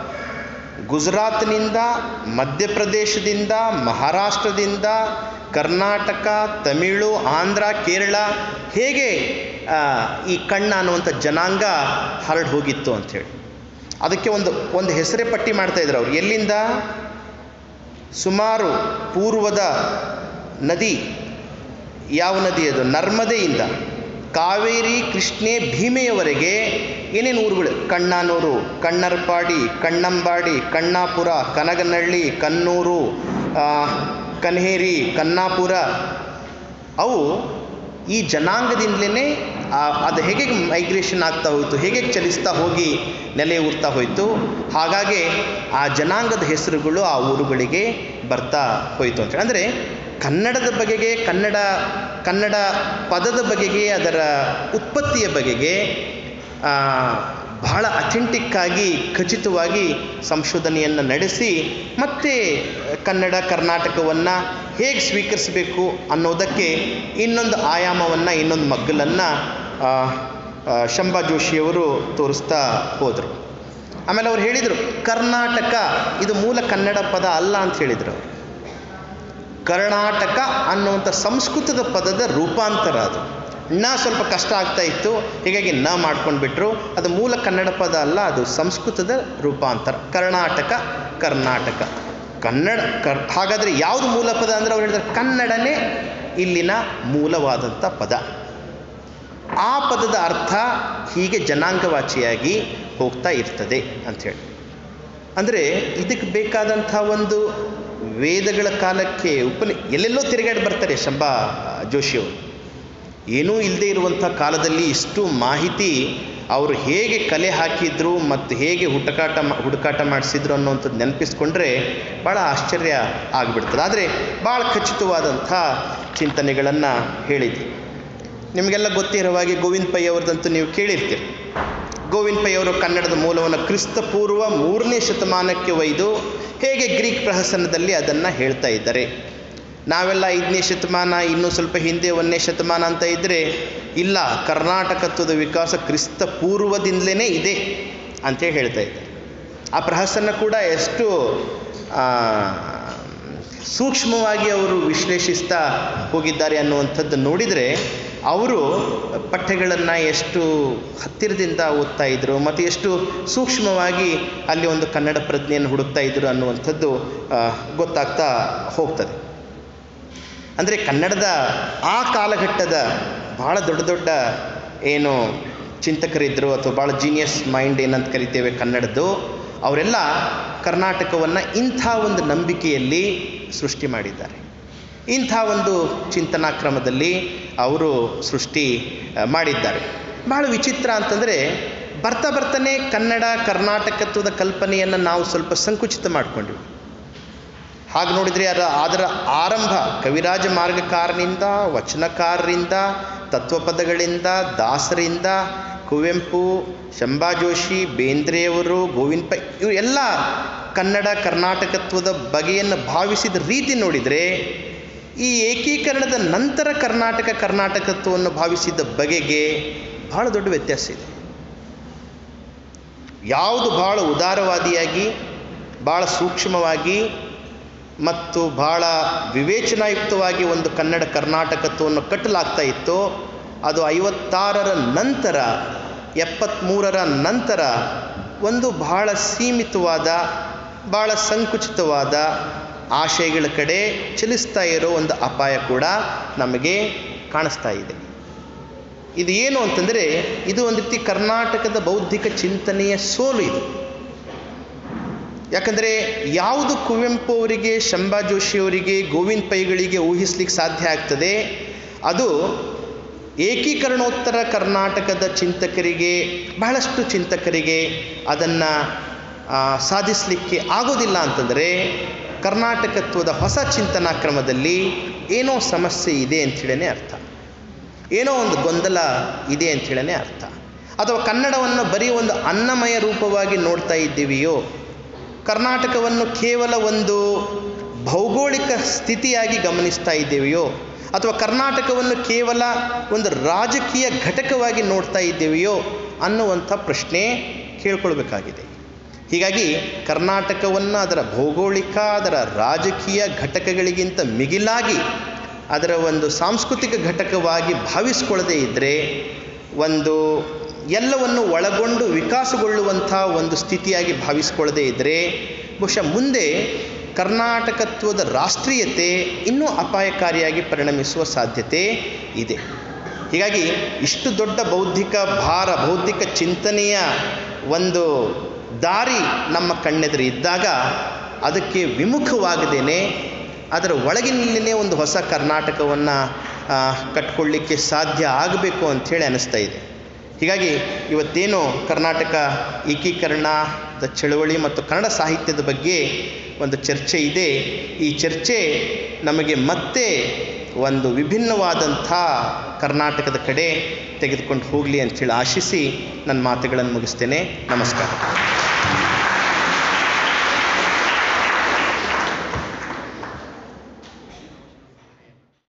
ಗುಜರಾತ್ನಿಂದ ಮಧ್ಯಪ್ರದೇಶದಿಂದ ಮಹಾರಾಷ್ಟ್ರದಿಂದ ಕರ್ನಾಟಕ ತಮಿಳು ಆಂಧ್ರ ಕೇರಳ ಹೇಗೆ ಆ, ಈ ಕಣ್ಣ ಅನ್ನುವಂಥ ಜನಾಂಗ ಹರಡು ಹೋಗಿತ್ತು ಅಂಥೇಳಿ ಅದಕ್ಕೆ ಒಂದು ಒಂದು ಹೆಸರೇ ಪಟ್ಟಿ ಮಾಡ್ತಾ ಇದ್ರು ಅವರು ಎಲ್ಲಿಂದ ಸುಮಾರು ಪೂರ್ವದ ನದಿ ಯಾವ ನದಿ ಅದು ನರ್ಮದೆಯಿಂದ ಕಾವೇರಿ ಕೃಷ್ಣೆ ಭೀಮೆಯವರೆಗೆ ಏನೇನು ಊರುಗಳು ಕಣ್ಣಾನೂರು ಕಣ್ಣರ್ಪಾಡಿ ಕಣ್ಣಂಬಾಡಿ ಕಣ್ಣಾಪುರ ಕನಗನಹಳ್ಳಿ ಕನ್ನೂರು ಆ, ಕನ್ಹೇರಿ ಕನ್ನಾಪುರ ಅವು ಈ ಜನಾಂಗದಿಂದಲೇ ಅದು ಹೇಗೆ ಮೈಗ್ರೇಷನ್ ಆಗ್ತಾ ಹೋಯಿತು ಹೇಗೆ ಚಲಿಸ್ತಾ ಹೋಗಿ ನೆಲೆ ಊರ್ತಾ ಹೋಯಿತು ಹಾಗಾಗಿ ಆ ಜನಾಂಗದ ಹೆಸರುಗಳು ಆ ಊರುಗಳಿಗೆ ಬರ್ತಾ ಹೋಯಿತು ಅಂತೇಳಿ ಅಂದರೆ ಕನ್ನಡದ ಬಗೆಗೆ ಕನ್ನಡ ಕನ್ನಡ ಪದದ ಬಗೆಗೆ ಅದರ ಉತ್ಪತ್ತಿಯ ಬಗೆಗೆ ಆ, ಬಹಳ ಅಥೆಂಟಿಕ್ ಆಗಿ ಖಚಿತವಾಗಿ ಸಂಶೋಧನೆಯನ್ನು ನಡೆಸಿ ಮತ್ತೆ ಕನ್ನಡ ಕರ್ನಾಟಕವನ್ನು ಹೇಗೆ ಸ್ವೀಕರಿಸಬೇಕು ಅನ್ನೋದಕ್ಕೆ ಇನ್ನೊಂದು ಆಯಾಮವನ್ನು ಇನ್ನೊಂದು ಮಗ್ಗಲನ್ನು ಶಂಭಾ ಜೋಶಿಯವರು ತೋರಿಸ್ತಾ ಹೋದರು ಆಮೇಲೆ ಅವ್ರು ಹೇಳಿದರು ಕರ್ನಾಟಕ ಇದು ಮೂಲ ಕನ್ನಡ ಪದ ಅಲ್ಲ ಅಂತ ಹೇಳಿದರು ಅವರು ಕರ್ನಾಟಕ ಅನ್ನುವಂಥ ಸಂಸ್ಕೃತದ ಪದದ ರೂಪಾಂತರ ಅದು ನ ಸ್ವಲ್ಪ ಕಷ್ಟ ಆಗ್ತಾ ಇತ್ತು ಹೀಗಾಗಿ ನ ಮಾಡ್ಕೊಂಡು ಬಿಟ್ರು ಅದು ಮೂಲ ಕನ್ನಡ ಪದ ಅಲ್ಲ ಅದು ಸಂಸ್ಕೃತದ ರೂಪಾಂತರ ಕರ್ನಾಟಕ ಕರ್ನಾಟಕ ಕನ್ನಡ ಕರ್ ಹಾಗಾದರೆ ಯಾವುದು ಮೂಲ ಪದ ಅಂದರೆ ಅವ್ರು ಹೇಳಿದ್ರೆ ಕನ್ನಡನೇ ಇಲ್ಲಿನ ಮೂಲವಾದಂಥ ಪದ ಆ ಪದದ ಅರ್ಥ ಹೀಗೆ ಜನಾಂಗವಾಚಿಯಾಗಿ ಹೋಗ್ತಾ ಇರ್ತದೆ ಅಂಥೇಳಿ ಅಂದರೆ ಇದಕ್ಕೆ ಬೇಕಾದಂಥ ಒಂದು ವೇದಗಳ ಕಾಲಕ್ಕೆ ಉಪನಿ ಎಲ್ಲೆಲ್ಲೋ ತಿರುಗಾಡಿ ಬರ್ತಾರೆ ಶಂಭಾ ಜೋಶಿಯವರು ಏನೂ ಇಲ್ಲದೆ ಇರುವಂಥ ಕಾಲದಲ್ಲಿ ಇಷ್ಟು ಮಾಹಿತಿ ಅವರು ಹೇಗೆ ಕಲೆ ಹಾಕಿದ್ರು ಮತ್ತು ಹೇಗೆ ಹುಡುಕಾಟ ಮಾ ಹುಡುಕಾಟ ಮಾಡಿಸಿದ್ರು ಅನ್ನೋವಂಥದ್ದು ನೆನಪಿಸ್ಕೊಂಡ್ರೆ ಭಾಳ ಆಶ್ಚರ್ಯ ಆಗಿಬಿಡ್ತದೆ ಆದರೆ ಭಾಳ ಖಚಿತವಾದಂಥ ಚಿಂತನೆಗಳನ್ನು ಹೇಳಿದ್ವಿ ನಿಮಗೆಲ್ಲ ಗೊತ್ತಿರೋ ಹಾಗೆ ಗೋವಿಂದ ಪೈ ಅವ್ರದ್ದಂತೂ ನೀವು ಕೇಳಿರ್ತೀರಿ ಗೋವಿಂದ ಪೈ ಅವರು ಕನ್ನಡದ ಮೂಲವನ್ನು ಕ್ರಿಸ್ತ ಪೂರ್ವ ಮೂರನೇ ಶತಮಾನಕ್ಕೆ ಒಯ್ದು ಹೇಗೆ ಗ್ರೀಕ್ ಪ್ರಹಸನದಲ್ಲಿ ಅದನ್ನು ಹೇಳ್ತಾ ಇದ್ದಾರೆ ನಾವೆಲ್ಲ ಐದನೇ ಶತಮಾನ ಇನ್ನೂ ಸ್ವಲ್ಪ ಹಿಂದೆ ಒಂದನೇ ಶತಮಾನ ಅಂತ ಇದ್ದರೆ ಇಲ್ಲ ಕರ್ನಾಟಕತ್ವದ ವಿಕಾಸ ಕ್ರಿಸ್ತ ಪೂರ್ವದಿಂದಲೇ ಇದೆ ಅಂತೇಳಿ ಹೇಳ್ತಾ ಇದ್ದಾರೆ ಆ ಪ್ರಹಸನ ಕೂಡ ಎಷ್ಟು ಆ, ಸೂಕ್ಷ್ಮವಾಗಿ ಅವರು ವಿಶ್ಲೇಷಿಸ್ತಾ ಹೋಗಿದ್ದಾರೆ ಅನ್ನುವಂಥದ್ದು ನೋಡಿದರೆ ಅವರು ಪಠ್ಯಗಳನ್ನು ಎಷ್ಟು ಹತ್ತಿರದಿಂದ ಓದ್ತಾ ಇದ್ರು ಮತ್ತು ಎಷ್ಟು ಸೂಕ್ಷ್ಮವಾಗಿ ಅಲ್ಲಿ ಒಂದು ಕನ್ನಡ ಪ್ರಜ್ಞೆಯನ್ನು ಹುಡುಕ್ತಾ ಇದ್ರು ಅನ್ನುವಂಥದ್ದು ಆ, ಗೊತ್ತಾಗ್ತಾ ಹೋಗ್ತದೆ ಅಂದರೆ ಕನ್ನಡದ ಆ ಕಾಲಘಟ್ಟದ ಭಾಳ ದೊಡ್ಡ ದೊಡ್ಡ ಏನು ಚಿಂತಕರಿದ್ದರು ಅಥವಾ ಭಾಳ ಜೀನಿಯಸ್ ಮೈಂಡ್ ಏನಂತ ಕರಿತೇವೆ ಕನ್ನಡದ್ದು ಅವರೆಲ್ಲ ಕರ್ನಾಟಕವನ್ನು ಇಂಥ ಒಂದು ನಂಬಿಕೆಯಲ್ಲಿ ಸೃಷ್ಟಿ ಮಾಡಿದ್ದಾರೆ ಇಂಥ ಒಂದು ಚಿಂತನಾ ಕ್ರಮದಲ್ಲಿ ಅವರು ಸೃಷ್ಟಿ ಆ, ಮಾಡಿದ್ದಾರೆ ಭಾಳ ವಿಚಿತ್ರ ಅಂತಂದರೆ ಬರ್ತಾ ಬರ್ತಾನೆ ಕನ್ನಡ ಕರ್ನಾಟಕತ್ವದ ಕಲ್ಪನೆಯನ್ನು ನಾವು ಸ್ವಲ್ಪ ಸಂಕುಚಿತ ಮಾಡಿಕೊಂಡಿವಿ ಹಾಗೆ ನೋಡಿದರೆ ಅದರ ಅದರ ಆರಂಭ ಕವಿರಾಜ ಮಾರ್ಗಕಾರನಿಂದ ವಚನಕಾರರಿಂದ ತತ್ವಪದಗಳಿಂದ ದಾಸರಿಂದ ಕುವೆಂಪು ಶಂಭಾ ಜೋಶಿ ಬೇಂದ್ರೆಯವರು ಗೋವಿಂದ ಪೈ ಇವರು ಎಲ್ಲ ಕನ್ನಡ ಕರ್ನಾಟಕತ್ವದ ಬಗೆಯನ್ನು ಭಾವಿಸಿದ ರೀತಿ ನೋಡಿದರೆ ಈ ಏಕೀಕರಣದ ನಂತರ ಕರ್ನಾಟಕ ಕರ್ನಾಟಕತ್ವವನ್ನು ಭಾವಿಸಿದ ಬಗೆಗೆ ಬಹಳ ದೊಡ್ಡ ವ್ಯತ್ಯಾಸ ಇದೆ ಯಾವುದು ಭಾಳ ಉದಾರವಾದಿಯಾಗಿ ಭಾಳ ಸೂಕ್ಷ್ಮವಾಗಿ ಮತ್ತು ಭಾಳ ವಿವೇಚನಾಯುಕ್ತವಾಗಿ ಒಂದು ಕನ್ನಡ ಕರ್ನಾಟಕತ್ವವನ್ನು ಕಟ್ಟಲಾಗ್ತಾ ಇತ್ತೋ ಅದು ಐವತ್ತಾರರ ನಂತರ ಎಪ್ಪತ್ತ್ಮೂರರ ನಂತರ ಒಂದು ಬಹಳ ಸೀಮಿತವಾದ ಭಾಳ ಸಂಕುಚಿತವಾದ ಆಶಯಗಳ ಕಡೆ ಚಲಿಸ್ತಾ ಇರೋ ಒಂದು ಅಪಾಯ ಕೂಡ ನಮಗೆ ಕಾಣಿಸ್ತಾ ಇದೆ ಇದು ಏನು ಅಂತಂದರೆ ಇದು ಒಂದು ರೀತಿ ಕರ್ನಾಟಕದ ಬೌದ್ಧಿಕ ಚಿಂತನೆಯ ಸೋಲು ಇದು ಯಾಕಂದರೆ ಯಾವುದು ಕುವೆಂಪು ಅವರಿಗೆ ಶಂಭಾ ಜೋಶಿಯವರಿಗೆ ಗೋವಿಂದ ಪೈಗಳಿಗೆ ಊಹಿಸ್ಲಿಕ್ಕೆ ಸಾಧ್ಯ ಆಗ್ತದೆ ಅದು ಏಕೀಕರಣೋತ್ತರ ಕರ್ನಾಟಕದ ಚಿಂತಕರಿಗೆ ಬಹಳಷ್ಟು ಚಿಂತಕರಿಗೆ ಅದನ್ನು ಸಾಧಿಸಲಿಕ್ಕೆ ಆಗೋದಿಲ್ಲ ಅಂತಂದರೆ ಕರ್ನಾಟಕತ್ವದ ಹೊಸ ಚಿಂತನಾ ಕ್ರಮದಲ್ಲಿ ಏನೋ ಸಮಸ್ಯೆ ಇದೆ ಅಂಥೇಳೇ ಅರ್ಥ ಏನೋ ಒಂದು ಗೊಂದಲ ಇದೆ ಅಂಥೇಳೇ ಅರ್ಥ ಅಥವಾ ಕನ್ನಡವನ್ನು ಬರೀ ಒಂದು ಅನ್ನಮಯ ರೂಪವಾಗಿ ನೋಡ್ತಾ ಇದ್ದೀವಿಯೋ ಕರ್ನಾಟಕವನ್ನು ಕೇವಲ ಒಂದು ಭೌಗೋಳಿಕ ಸ್ಥಿತಿಯಾಗಿ ಗಮನಿಸ್ತಾ ಇದ್ದೇವೆಯೋ ಅಥವಾ ಕರ್ನಾಟಕವನ್ನು ಕೇವಲ ಒಂದು ರಾಜಕೀಯ ಘಟಕವಾಗಿ ನೋಡ್ತಾ ಇದ್ದೇವೆಯೋ ಅನ್ನುವಂಥ ಪ್ರಶ್ನೆ ಕೇಳ್ಕೊಳ್ಬೇಕಾಗಿದೆ ಹೀಗಾಗಿ ಕರ್ನಾಟಕವನ್ನು ಅದರ ಭೌಗೋಳಿಕ ಅದರ ರಾಜಕೀಯ ಘಟಕಗಳಿಗಿಂತ ಮಿಗಿಲಾಗಿ ಅದರ ಒಂದು ಸಾಂಸ್ಕೃತಿಕ ಘಟಕವಾಗಿ ಭಾವಿಸ್ಕೊಳ್ಳದೇ ಇದ್ದರೆ ಒಂದು ಎಲ್ಲವನ್ನು ಒಳಗೊಂಡು ವಿಕಾಸಗೊಳ್ಳುವಂಥ ಒಂದು ಸ್ಥಿತಿಯಾಗಿ ಭಾವಿಸ್ಕೊಳ್ಳದೇ ಇದ್ದರೆ ಬಹುಶಃ ಮುಂದೆ ಕರ್ನಾಟಕತ್ವದ ರಾಷ್ಟ್ರೀಯತೆ ಇನ್ನೂ ಅಪಾಯಕಾರಿಯಾಗಿ ಪರಿಣಮಿಸುವ ಸಾಧ್ಯತೆ ಇದೆ ಹೀಗಾಗಿ ಇಷ್ಟು ದೊಡ್ಡ ಬೌದ್ಧಿಕ ಭಾರ ಬೌದ್ಧಿಕ ಚಿಂತನೆಯ ಒಂದು ದಾರಿ ನಮ್ಮ ಕಣ್ಣೆದುರು ಇದ್ದಾಗ ಅದಕ್ಕೆ ವಿಮುಖವಾಗದೇನೆ ಅದರ ಒಳಗಿನಲ್ಲೇ ಒಂದು ಹೊಸ ಕರ್ನಾಟಕವನ್ನು ಕಟ್ಕೊಳ್ಳಿಕ್ಕೆ ಸಾಧ್ಯ ಆಗಬೇಕು ಅಂಥೇಳಿ ಅನ್ನಿಸ್ತಾ ಇದೆ ಹೀಗಾಗಿ ಇವತ್ತೇನು ಕರ್ನಾಟಕ ಏಕೀಕರಣದ ಚಳವಳಿ ಮತ್ತು ಕನ್ನಡ ಸಾಹಿತ್ಯದ ಬಗ್ಗೆ ಒಂದು ಚರ್ಚೆ ಇದೆ ಈ ಚರ್ಚೆ ನಮಗೆ ಮತ್ತೆ ಒಂದು ವಿಭಿನ್ನವಾದಂಥ ಕರ್ನಾಟಕದ ಕಡೆ ತೆಗೆದುಕೊಂಡು ಹೋಗಲಿ ಅಂಥೇಳಿ ಆಶಿಸಿ ನನ್ನ ಮಾತುಗಳನ್ನು ಮುಗಿಸ್ತೇನೆ ನಮಸ್ಕಾರ